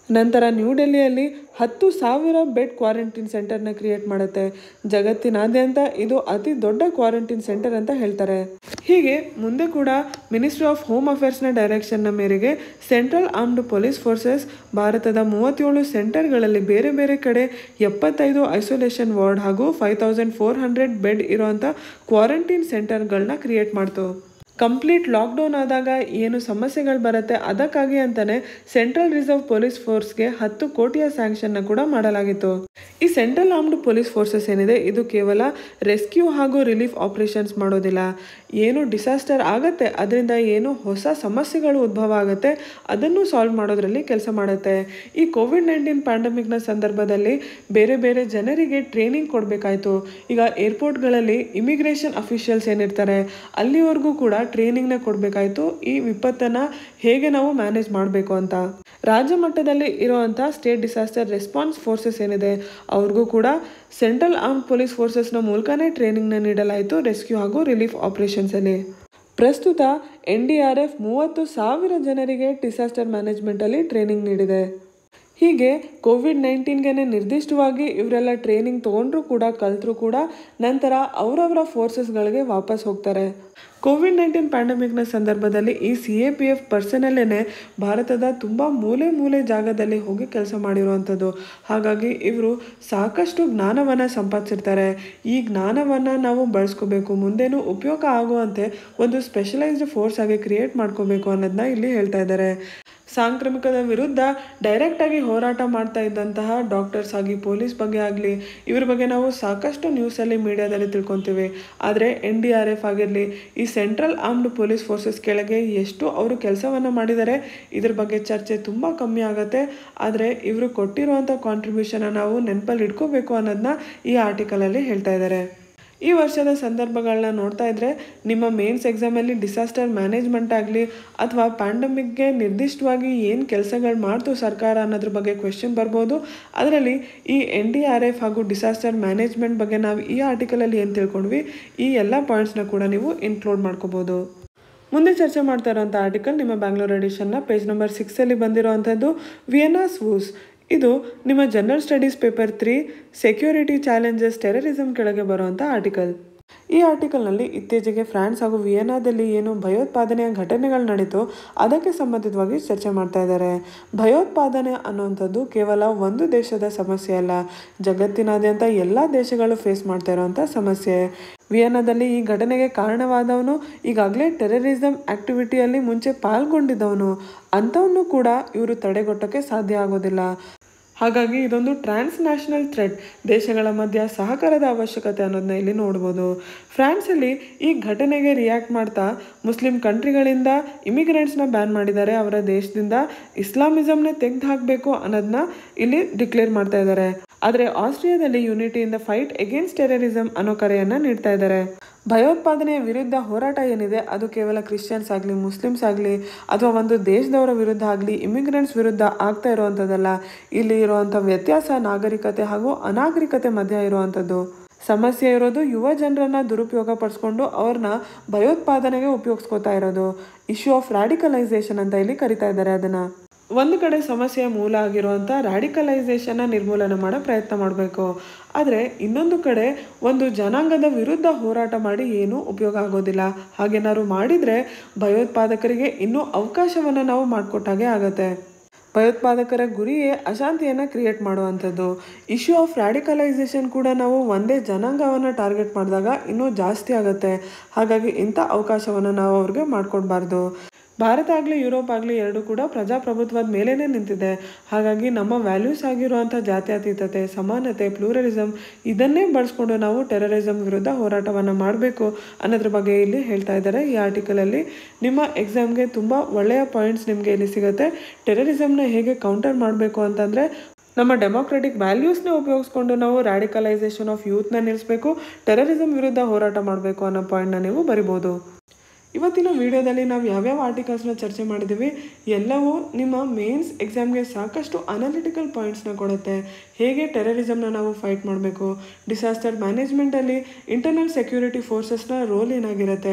ನಂತರ ನ್ಯೂ ಡೆಲ್ಲಿಯಲ್ಲಿ ಹತ್ತು ಸಾವಿರ ಬೆಡ್ ಕ್ವಾರಂಟೈನ್ ಸೆಂಟರ್ನ ಕ್ರಿಯೇಟ್ ಮಾಡುತ್ತೆ ಜಗತ್ತಿನಾದ್ಯಂತ ಇದು ಅತಿ ದೊಡ್ಡ ಕ್ವಾರಂಟೈನ್ ಸೆಂಟರ್ ಅಂತ ಹೇಳ್ತಾರೆ ಹೀಗೆ ಮುಂದೆ ಕೂಡ ಮಿನಿಸ್ಟ್ರಿ ಆಫ್ ಹೋಮ್ ಅಫೇರ್ಸ್ನ ಡೈರೆಕ್ಷನ್ನ ಮೇರೆಗೆ ಸೆಂಟ್ರಲ್ ಆರ್ಮ್ಡ್ ಪೊಲೀಸ್ ಫೋರ್ಸಸ್ ಭಾರತದ ಮೂವತ್ತೇಳು ಸೆಂಟರ್ಗಳಲ್ಲಿ ಬೇರೆ ಬೇರೆ ಕಡೆ ಎಪ್ಪತ್ತೈದು ಐಸೋಲೇಷನ್ ವಾರ್ಡ್ ಹಾಗೂ five thousand four hundred bed ಇರೋಂಥ ಕ್ವಾರಂಟೈನ್ ಸೆಂಟರ್ಗಳನ್ನ ಕ್ರಿಯೇಟ್ ಮಾಡ್ತು ಕಂಪ್ಲೀಟ್ ಲಾಕ್ಡೌನ್ ಆದಾಗ ಏನು ಸಮಸ್ಯೆಗಳು ಬರುತ್ತೆ ಅದಕ್ಕಾಗಿ ಅಂತಾನೆ ಸೆಂಟ್ರಲ್ ರಿಸರ್ವ್ ಪೊಲೀಸ್ ಫೋರ್ಸ್ಗೆ ಹತ್ತು ಕೋಟಿಯ ಸ್ಯಾಂಕ್ಷನ್ನ ಕೂಡ ಮಾಡಲಾಗಿತ್ತು ಈ ಸೆಂಟ್ರಲ್ ಆರ್ಮ್ಡ್ ಪೊಲೀಸ್ ಫೋರ್ಸಸ್ ಏನಿದೆ ಇದು ಕೇವಲ ರೆಸ್ಕ್ಯೂ ಹಾಗೂ ರಿಲೀಫ್ ಆಪರೇಷನ್ಸ್ ಮಾಡೋದಿಲ್ಲ ಏನು ಡಿಸಾಸ್ಟರ್ ಆಗತ್ತೆ ಅದರಿಂದ ಏನು ಹೊಸ ಸಮಸ್ಯೆಗಳು ಉದ್ಭವ ಆಗುತ್ತೆ ಅದನ್ನು ಸಾಲ್ವ್ ಮಾಡೋದ್ರಲ್ಲಿ ಕೆಲಸ ಮಾಡುತ್ತೆ ಈ ಕೋವಿಡ್ ನೈನ್ಟೀನ್ ಪ್ಯಾಂಡಮಿಕ್ನ ಸಂದರ್ಭದಲ್ಲಿ ಬೇರೆ ಬೇರೆ ಜನರಿಗೆ ಟ್ರೈನಿಂಗ್ ಕೊಡಬೇಕಾಯ್ತು ಈಗ ಏರ್ಪೋರ್ಟ್ಗಳಲ್ಲಿ ಇಮಿಗ್ರೇಷನ್ ಅಫಿಷಿಯಲ್ಸ್ ಏನಿರ್ತಾರೆ ಅಲ್ಲಿವರೆಗೂ ಕೂಡ ಟ್ರೈನಿಂಗ್ನ ಕೊಡಬೇಕಾಯ್ತು ಈ ವಿಪತ್ತನ್ನು ಹೇಗೆ ನಾವು ಮ್ಯಾನೇಜ್ ಮಾಡಬೇಕು ಅಂತ ರಾಜ್ಯ ಮಟ್ಟದಲ್ಲಿ ಇರುವಂಥ ಸ್ಟೇಟ್ ಡಿಸಾಸ್ಟರ್ ರೆಸ್ಪಾನ್ಸ್ ಫೋರ್ಸಸ್ ಏನಿದೆ ಅವ್ರಿಗೂ ಕೂಡ ಸೆಂಟ್ರಲ್ ಆರ್ಮ್ ಪೊಲೀಸ್ ಫೋರ್ಸಸ್ನ ಮೂಲಕನೇ ಟ್ರೈನಿಂಗ್ನ ನೀಡಲಾಯಿತು ರೆಸ್ಕ್ಯೂ ಹಾಗೂ ರಿಲೀಫ್ ಆಪರೇಷನ್ಸಲ್ಲಿ ಪ್ರಸ್ತುತ ಎನ್ ಡಿ ಆರ್ ಎಫ್ ಮೂವತ್ತು ಸಾವಿರ ಜನರಿಗೆ ಡಿಸಾಸ್ಟರ್ ಮ್ಯಾನೇಜ್ಮೆಂಟಲ್ಲಿ ಟ್ರೈನಿಂಗ್ ನೀಡಿದೆ ಹೀಗೆ ಕೋವಿಡ್ ನೈನ್ಟೀನ್ಗೆ ನಿರ್ದಿಷ್ಟವಾಗಿ ಇವರೆಲ್ಲ ಟ್ರೈನಿಂಗ್ ತೊಗೊಂಡ್ರು ಕೂಡ ಕಲ್ತರೂ ಕೂಡ ನಂತರ ಅವರವರ ಫೋರ್ಸಸ್ಗಳಿಗೆ ವಾಪಸ್ ಹೋಗ್ತಾರೆ ಕೋವಿಡ್ ನೈನ್ಟೀನ್ ಪ್ಯಾಂಡಮಿಕ್ನ ಸಂದರ್ಭದಲ್ಲಿ ಈ ಸಿ ಎ ಪಿ ಎಫ್ ಪರ್ಸನಲ್ಲೇ ಭಾರತದ ತುಂಬ ಮೂಲೆ ಮೂಲೆ ಜಾಗದಲ್ಲಿ ಹೋಗಿ ಕೆಲಸ ಮಾಡಿರುವಂಥದ್ದು ಹಾಗಾಗಿ ಇವರು ಸಾಕಷ್ಟು ಜ್ಞಾನವನ್ನು ಸಂಪಾದಿಸಿರ್ತಾರೆ ಈ ಜ್ಞಾನವನ್ನು ನಾವು ಬಳಸ್ಕೋಬೇಕು ಮುಂದೇನು ಉಪಯೋಗ ಆಗುವಂತೆ ಒಂದು ಸ್ಪೆಷಲೈಸ್ಡ್ ಫೋರ್ಸ್ ಆಗಿ ಕ್ರಿಯೇಟ್ ಮಾಡ್ಕೋಬೇಕು ಅನ್ನೋದನ್ನ ಇಲ್ಲಿ ಹೇಳ್ತಾ ಇದ್ದಾರೆ ಸಾಂಕ್ರಾಮಿಕದ ವಿರುದ್ಧ ಡೈರೆಕ್ಟಾಗಿ ಹೋರಾಟ ಮಾಡ್ತಾ ಇದ್ದಂತಹ ಡಾಕ್ಟರ್ಸ್ ಆಗಿ ಪೊಲೀಸ್ ಬಗ್ಗೆ ಆಗಲಿ ಇವ್ರ ಬಗ್ಗೆ ನಾವು ಸಾಕಷ್ಟು ನ್ಯೂಸಲ್ಲಿ ಮೀಡಿಯಾದಲ್ಲಿ ತಿಳ್ಕೊತೀವಿ ಆದರೆ ಎನ್ ಡಿ ಆರ್ ಎಫ್ ಆಗಿರಲಿ ಈ ಸೆಂಟ್ರಲ್ ಆರ್ಮ್ಡ್ ಪೊಲೀಸ್ ಫೋರ್ಸಸ್ ಕೆಳಗೆ ಎಷ್ಟು ಅವರು ಕೆಲಸವನ್ನು ಮಾಡಿದ್ದಾರೆ ಇದ್ರ ಬಗ್ಗೆ ಚರ್ಚೆ ತುಂಬ ಕಮ್ಮಿ ಆಗುತ್ತೆ ಆದರೆ ಇವರು ಕೊಟ್ಟಿರುವಂಥ ಕಾಂಟ್ರಿಬ್ಯೂಷನ್ನ ನಾವು ನೆನಪಲ್ಲಿ ಇಟ್ಕೋಬೇಕು ಅನ್ನೋದನ್ನ ಈ ಆರ್ಟಿಕಲಲ್ಲಿ ಹೇಳ್ತಾ ಇದ್ದಾರೆ ಈ ವರ್ಷದ ಸಂದರ್ಭಗಳನ್ನ ನೋಡ್ತಾ ಇದ್ರೆ ನಿಮ್ಮ ಮೇನ್ಸ್ ಎಕ್ಸಾಮಲ್ಲಿ ಡಿಸಾಸ್ಟರ್ ಮ್ಯಾನೇಜ್ಮೆಂಟ್ ಆಗಲಿ ಅಥವಾ ಪ್ಯಾಂಡಮಿಕ್ಗೆ ನಿರ್ದಿಷ್ಟವಾಗಿ ಏನು ಕೆಲಸಗಳು ಮಾಡ್ತು ಸರ್ಕಾರ ಅನ್ನೋದ್ರ ಬಗ್ಗೆ ಕ್ವೆಶನ್ ಬರ್ಬೋದು ಅದರಲ್ಲಿ ಈ ಎನ್ ಡಿ ಆರ್ ಎಫ್ ಹಾಗೂ ಡಿಸಾಸ್ಟರ್ ಮ್ಯಾನೇಜ್ಮೆಂಟ್ ಬಗ್ಗೆ ನಾವು ಈ ಆರ್ಟಿಕಲಲ್ಲಿ ಏನು ತಿಳ್ಕೊಂಡ್ವಿ ಈ ಎಲ್ಲ ಪಾಯಿಂಟ್ಸ್ನ ಕೂಡ ನೀವು ಇನ್ಕ್ಲೂಡ್ ಮಾಡ್ಕೋಬೋದು ಮುಂದೆ ಚರ್ಚೆ ಮಾಡ್ತಾ ಇರೋಂಥ ಆರ್ಟಿಕಲ್ ನಿಮ್ಮ ಬ್ಯಾಂಗ್ಳೂರ್ ಎಡಿಷನ್ನ ಪೇಜ್ ನಂಬರ್ ಸಿಕ್ಸಲ್ಲಿ ಬಂದಿರೋವಂಥದ್ದು ವಿಯನಾಸ್ ವೂಸ್ ಇದು ನಿಮ್ಮ general studies paper three security challenges terrorism ಕೆಳಗೆ ಬರುವಂಥ ಆರ್ಟಿಕಲ್ ಈ ಆರ್ಟಿಕಲ್ನಲ್ಲಿ ಇತ್ತೀಚೆಗೆ ಫ್ರಾನ್ಸ್ ಹಾಗೂ ವಿಯೆನಾದಲ್ಲಿ ಏನು ಭಯೋತ್ಪಾದನೆಯ ಘಟನೆಗಳು ನಡೀತು ಅದಕ್ಕೆ ಸಂಬಂಧಿತವಾಗಿ ಚರ್ಚೆ ಮಾಡ್ತಾ ಇದ್ದಾರೆ ಭಯೋತ್ಪಾದನೆ ಅನ್ನುವಂಥದ್ದು ಕೇವಲ ಒಂದು ದೇಶದ ಸಮಸ್ಯೆ ಅಲ್ಲ ಜಗತ್ತಿನಾದ್ಯಂತ ಎಲ್ಲ ದೇಶಗಳು ಫೇಸ್ ಮಾಡ್ತಾ ಇರುವಂಥ ಸಮಸ್ಯೆ ವಿಯೆನಾದಲ್ಲಿ ಈ ಘಟನೆಗೆ ಕಾರಣವಾದವನು ಈಗಾಗಲೇ ಟೆರರಿಸಮ್ ಆಕ್ಟಿವಿಟಿಯಲ್ಲಿ ಮುಂಚೆ ಪಾಲ್ಗೊಂಡಿದ್ದವನು ಅಂಥವನ್ನು ಕೂಡ ಇವರು ತಡೆಗಟ್ಟೋಕ್ಕೆ ಸಾಧ್ಯ ಆಗೋದಿಲ್ಲ ಹಾಗಾಗಿ ಇದೊಂದು ಟ್ರಾನ್ಸ್ ನ್ಯಾಷನಲ್ ಥ್ರೆಡ್ ದೇಶಗಳ ಮಧ್ಯ ಸಹಕಾರದ ಅವಶ್ಯಕತೆ ಅನ್ನೋದನ್ನ ಇಲ್ಲಿ ನೋಡ್ಬೋದು ಫ್ರಾನ್ಸಲ್ಲಿ ಈ ಘಟನೆಗೆ ರಿಯಾಕ್ಟ್ ಮಾಡ್ತಾ ಮುಸ್ಲಿಂ ಕಂಟ್ರಿಗಳಿಂದ ಇಮಿಗ್ರೆಂಟ್ಸ್ನ ಬ್ಯಾನ್ ಮಾಡಿದ್ದಾರೆ ಅವರ ದೇಶದಿಂದ ಇಸ್ಲಾಮಿಸಮ್ನ ತೆಗೆದು ಹಾಕಬೇಕು ಅನ್ನೋದನ್ನ ಇಲ್ಲಿ ಡಿಕ್ಲೇರ್ ಮಾಡ್ತಾ ಇದ್ದಾರೆ ಆದರೆ ಆಸ್ಟ್ರಿಯಾದಲ್ಲಿ unity in the fight against terrorism ಅನ್ನೋ ಕರೆಯನ್ನು ನೀಡ್ತಾ ಇದ್ದಾರೆ ಭಯೋತ್ಪಾದನೆಯ ವಿರುದ್ಧ ಹೋರಾಟ ಏನಿದೆ ಅದು ಕೇವಲ ಕ್ರಿಶ್ಚಿಯನ್ಸ್ ಆಗಲಿ ಮುಸ್ಲಿಮ್ಸ್ ಆಗಲಿ ಅಥವಾ ಒಂದು ದೇಶದವರ ವಿರುದ್ಧ ಆಗಲಿ ಇಮಿಗ್ರೆಂಟ್ಸ್ ವಿರುದ್ಧ ಆಗ್ತಾ ಇರುವಂಥದ್ದಲ್ಲ ಇಲ್ಲಿ ಇರುವಂಥ ವ್ಯತ್ಯಾಸ ನಾಗರಿಕತೆ ಹಾಗೂ ಅನಾಗರಿಕತೆ ಮಧ್ಯ ಇರುವಂಥದ್ದು ಸಮಸ್ಯೆ ಇರೋದು ಯುವ ಜನರನ್ನ ದುರುಪಯೋಗ ಪಡಿಸ್ಕೊಂಡು ಅವ್ರನ್ನ ಭಯೋತ್ಪಾದನೆಗೆ ಉಪಯೋಗಿಸ್ಕೋತಾ ಇರೋದು ಇಶ್ಯೂ ಆಫ್ ರ್ಯಾಡಿಕಲೈಸೇಷನ್ ಅಂತ ಇಲ್ಲಿ ಕರಿತಾ ಇದ್ದಾರೆ ಅದನ್ನ ಒಂದು ಕಡೆ ಸಮಸ್ಯೆಯ ಮೂಲ ಆಗಿರುವಂಥ ರ್ಯಾಡಿಕಲೈಸೇಷನ್ನ ನಿರ್ಮೂಲನೆ ಮಾಡೋ ಪ್ರಯತ್ನ ಮಾಡಬೇಕು ಆದರೆ ಇನ್ನೊಂದು ಕಡೆ ಒಂದು ಜನಾಂಗದ ವಿರುದ್ಧ ಹೋರಾಟ ಮಾಡಿ ಏನೂ ಉಪಯೋಗ ಆಗೋದಿಲ್ಲ ಹಾಗೇನಾದ್ರು ಮಾಡಿದರೆ ಭಯೋತ್ಪಾದಕರಿಗೆ ಇನ್ನೂ ಅವಕಾಶವನ್ನು ನಾವು ಮಾಡಿಕೊಟ್ಟಾಗೆ ಆಗತ್ತೆ ಭಯೋತ್ಪಾದಕರ ಗುರಿಯೇ ಅಶಾಂತಿಯನ್ನು ಕ್ರಿಯೇಟ್ ಮಾಡುವಂಥದ್ದು ಇಶ್ಯೂ ಆಫ್ ರ್ಯಾಡಿಕಲೈಸೇಷನ್ ಕೂಡ ನಾವು ಒಂದೇ ಜನಾಂಗವನ್ನು ಟಾರ್ಗೆಟ್ ಮಾಡಿದಾಗ ಇನ್ನೂ ಜಾಸ್ತಿ ಆಗುತ್ತೆ ಹಾಗಾಗಿ ಇಂಥ ಅವಕಾಶವನ್ನು ನಾವು ಅವ್ರಿಗೆ ಮಾಡಿಕೊಡ್ಬಾರ್ದು ಭಾರತ ಆಗಲಿ ಯುರೋಪ್ ಆಗಲಿ ಎರಡೂ ಕೂಡ ಪ್ರಜಾಪ್ರಭುತ್ವದ ಮೇಲೇ ನಿಂತಿದೆ ಹಾಗಾಗಿ ನಮ್ಮ ವ್ಯಾಲ್ಯೂಸ್ ಆಗಿರುವಂಥ ಜಾತ್ಯತೀತತೆ ಸಮಾನತೆ ಪ್ಲೂರಲಿಸಮ್ ಇದನ್ನೇ ಬಳಸ್ಕೊಂಡು ನಾವು ಟೆರರಿಸಮ್ ವಿರುದ್ಧ ಹೋರಾಟವನ್ನು ಮಾಡಬೇಕು ಅನ್ನೋದ್ರ ಬಗ್ಗೆ ಇಲ್ಲಿ ಹೇಳ್ತಾ ಇದ್ದಾರೆ ಈ ಆರ್ಟಿಕಲಲ್ಲಿ ನಿಮ್ಮ ಎಕ್ಸಾಮ್ಗೆ ತುಂಬ ಒಳ್ಳೆಯ ಪಾಯಿಂಟ್ಸ್ ನಿಮಗೆ ಇಲ್ಲಿ ಸಿಗುತ್ತೆ ಟೆರರಿಸಮ್ನ ಹೇಗೆ ಕೌಂಟರ್ ಮಾಡಬೇಕು ಅಂತಂದರೆ ನಮ್ಮ ಡೆಮೋಕ್ರೆಟಿಕ್ ವ್ಯಾಲ್ಯೂಸ್ನ ಉಪಯೋಗಿಸ್ಕೊಂಡು ನಾವು ರ್ಯಾಡಿಕಲೈಸೇಷನ್ ಆಫ್ ಯೂತ್ನ ನಿಲ್ಲಿಸಬೇಕು ಟೆರರಿಸಮ್ ವಿರುದ್ಧ ಹೋರಾಟ ಮಾಡಬೇಕು ಅನ್ನೋ ಪಾಯಿಂಟ್ನ ನೀವು ಬರಿಬೋದು ಇವತ್ತಿನ ವಿಡಿಯೋದಲ್ಲಿ ನಾವು ಯಾವ್ಯಾವ ಆರ್ಟಿಕಲ್ಸ್ನ ಚರ್ಚೆ ಮಾಡಿದ್ದೀವಿ ಎಲ್ಲವೂ ನಿಮ್ಮ ಮೇನ್ಸ್ ಎಕ್ಸಾಮ್ಗೆ ಸಾಕಷ್ಟು ಅನಾಲಿಟಿಕಲ್ ಪಾಯಿಂಟ್ಸ್ನ ಕೊಡುತ್ತೆ ಹೇಗೆ ಟೆರರಿಸಮ್ನ ನಾವು ಫೈಟ್ ಮಾಡಬೇಕು ಡಿಸಾಸ್ಟರ್ ಮ್ಯಾನೇಜ್ಮೆಂಟಲ್ಲಿ ಇಂಟರ್ನಲ್ ಸೆಕ್ಯೂರಿಟಿ ಫೋರ್ಸಸ್ನ ರೋಲ್ ಏನಾಗಿರುತ್ತೆ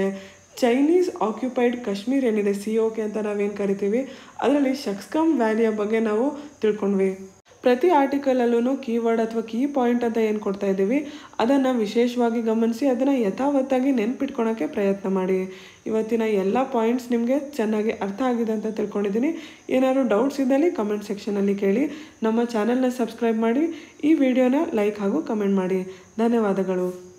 ಚೈನೀಸ್ ಆಕ್ಯುಪೈಡ್ ಕಾಶ್ಮೀರ್ ಏನಿದೆ ಸಿ ಓ ಕೆ ಅಂತ ನಾವೇನು ಕರಿತೀವಿ ಅದರಲ್ಲಿ ಶಕ್ಸ್ಕಮ್ ವ್ಯಾಲಿಯ ಬಗ್ಗೆ ನಾವು ತಿಳ್ಕೊಂಡ್ವಿ ಪ್ರತಿ ಆರ್ಟಿಕಲಲ್ಲೂ ಕೀವರ್ಡ್ ಅಥವಾ ಕೀ ಪಾಯಿಂಟ್ ಅಂತ ಏನು ಕೊಡ್ತಾ ಇದ್ದೀವಿ ಅದನ್ನು ವಿಶೇಷವಾಗಿ ಗಮನಿಸಿ ಅದನ್ನು ಯಥಾವತ್ತಾಗಿ ನೆನ್ಪಿಟ್ಕೊಳಕ್ಕೆ ಪ್ರಯತ್ನ ಮಾಡಿ ಇವತ್ತಿನ ಎಲ್ಲ ಪಾಯಿಂಟ್ಸ್ ನಿಮಗೆ ಚೆನ್ನಾಗಿ ಅರ್ಥ ಆಗಿದೆ ಅಂತ ತಿಳ್ಕೊಂಡಿದ್ದೀನಿ ಏನಾದರೂ ಡೌಟ್ಸ್ ಇದ್ದಲ್ಲಿ ಕಮೆಂಟ್ ಸೆಕ್ಷನಲ್ಲಿ ಕೇಳಿ ನಮ್ಮ ಚಾನಲ್ನ ಸಬ್ಸ್ಕ್ರೈಬ್ ಮಾಡಿ ಈ ವಿಡಿಯೋನ ಲೈಕ್ ಹಾಗೂ ಕಮೆಂಟ್ ಮಾಡಿ ಧನ್ಯವಾದಗಳು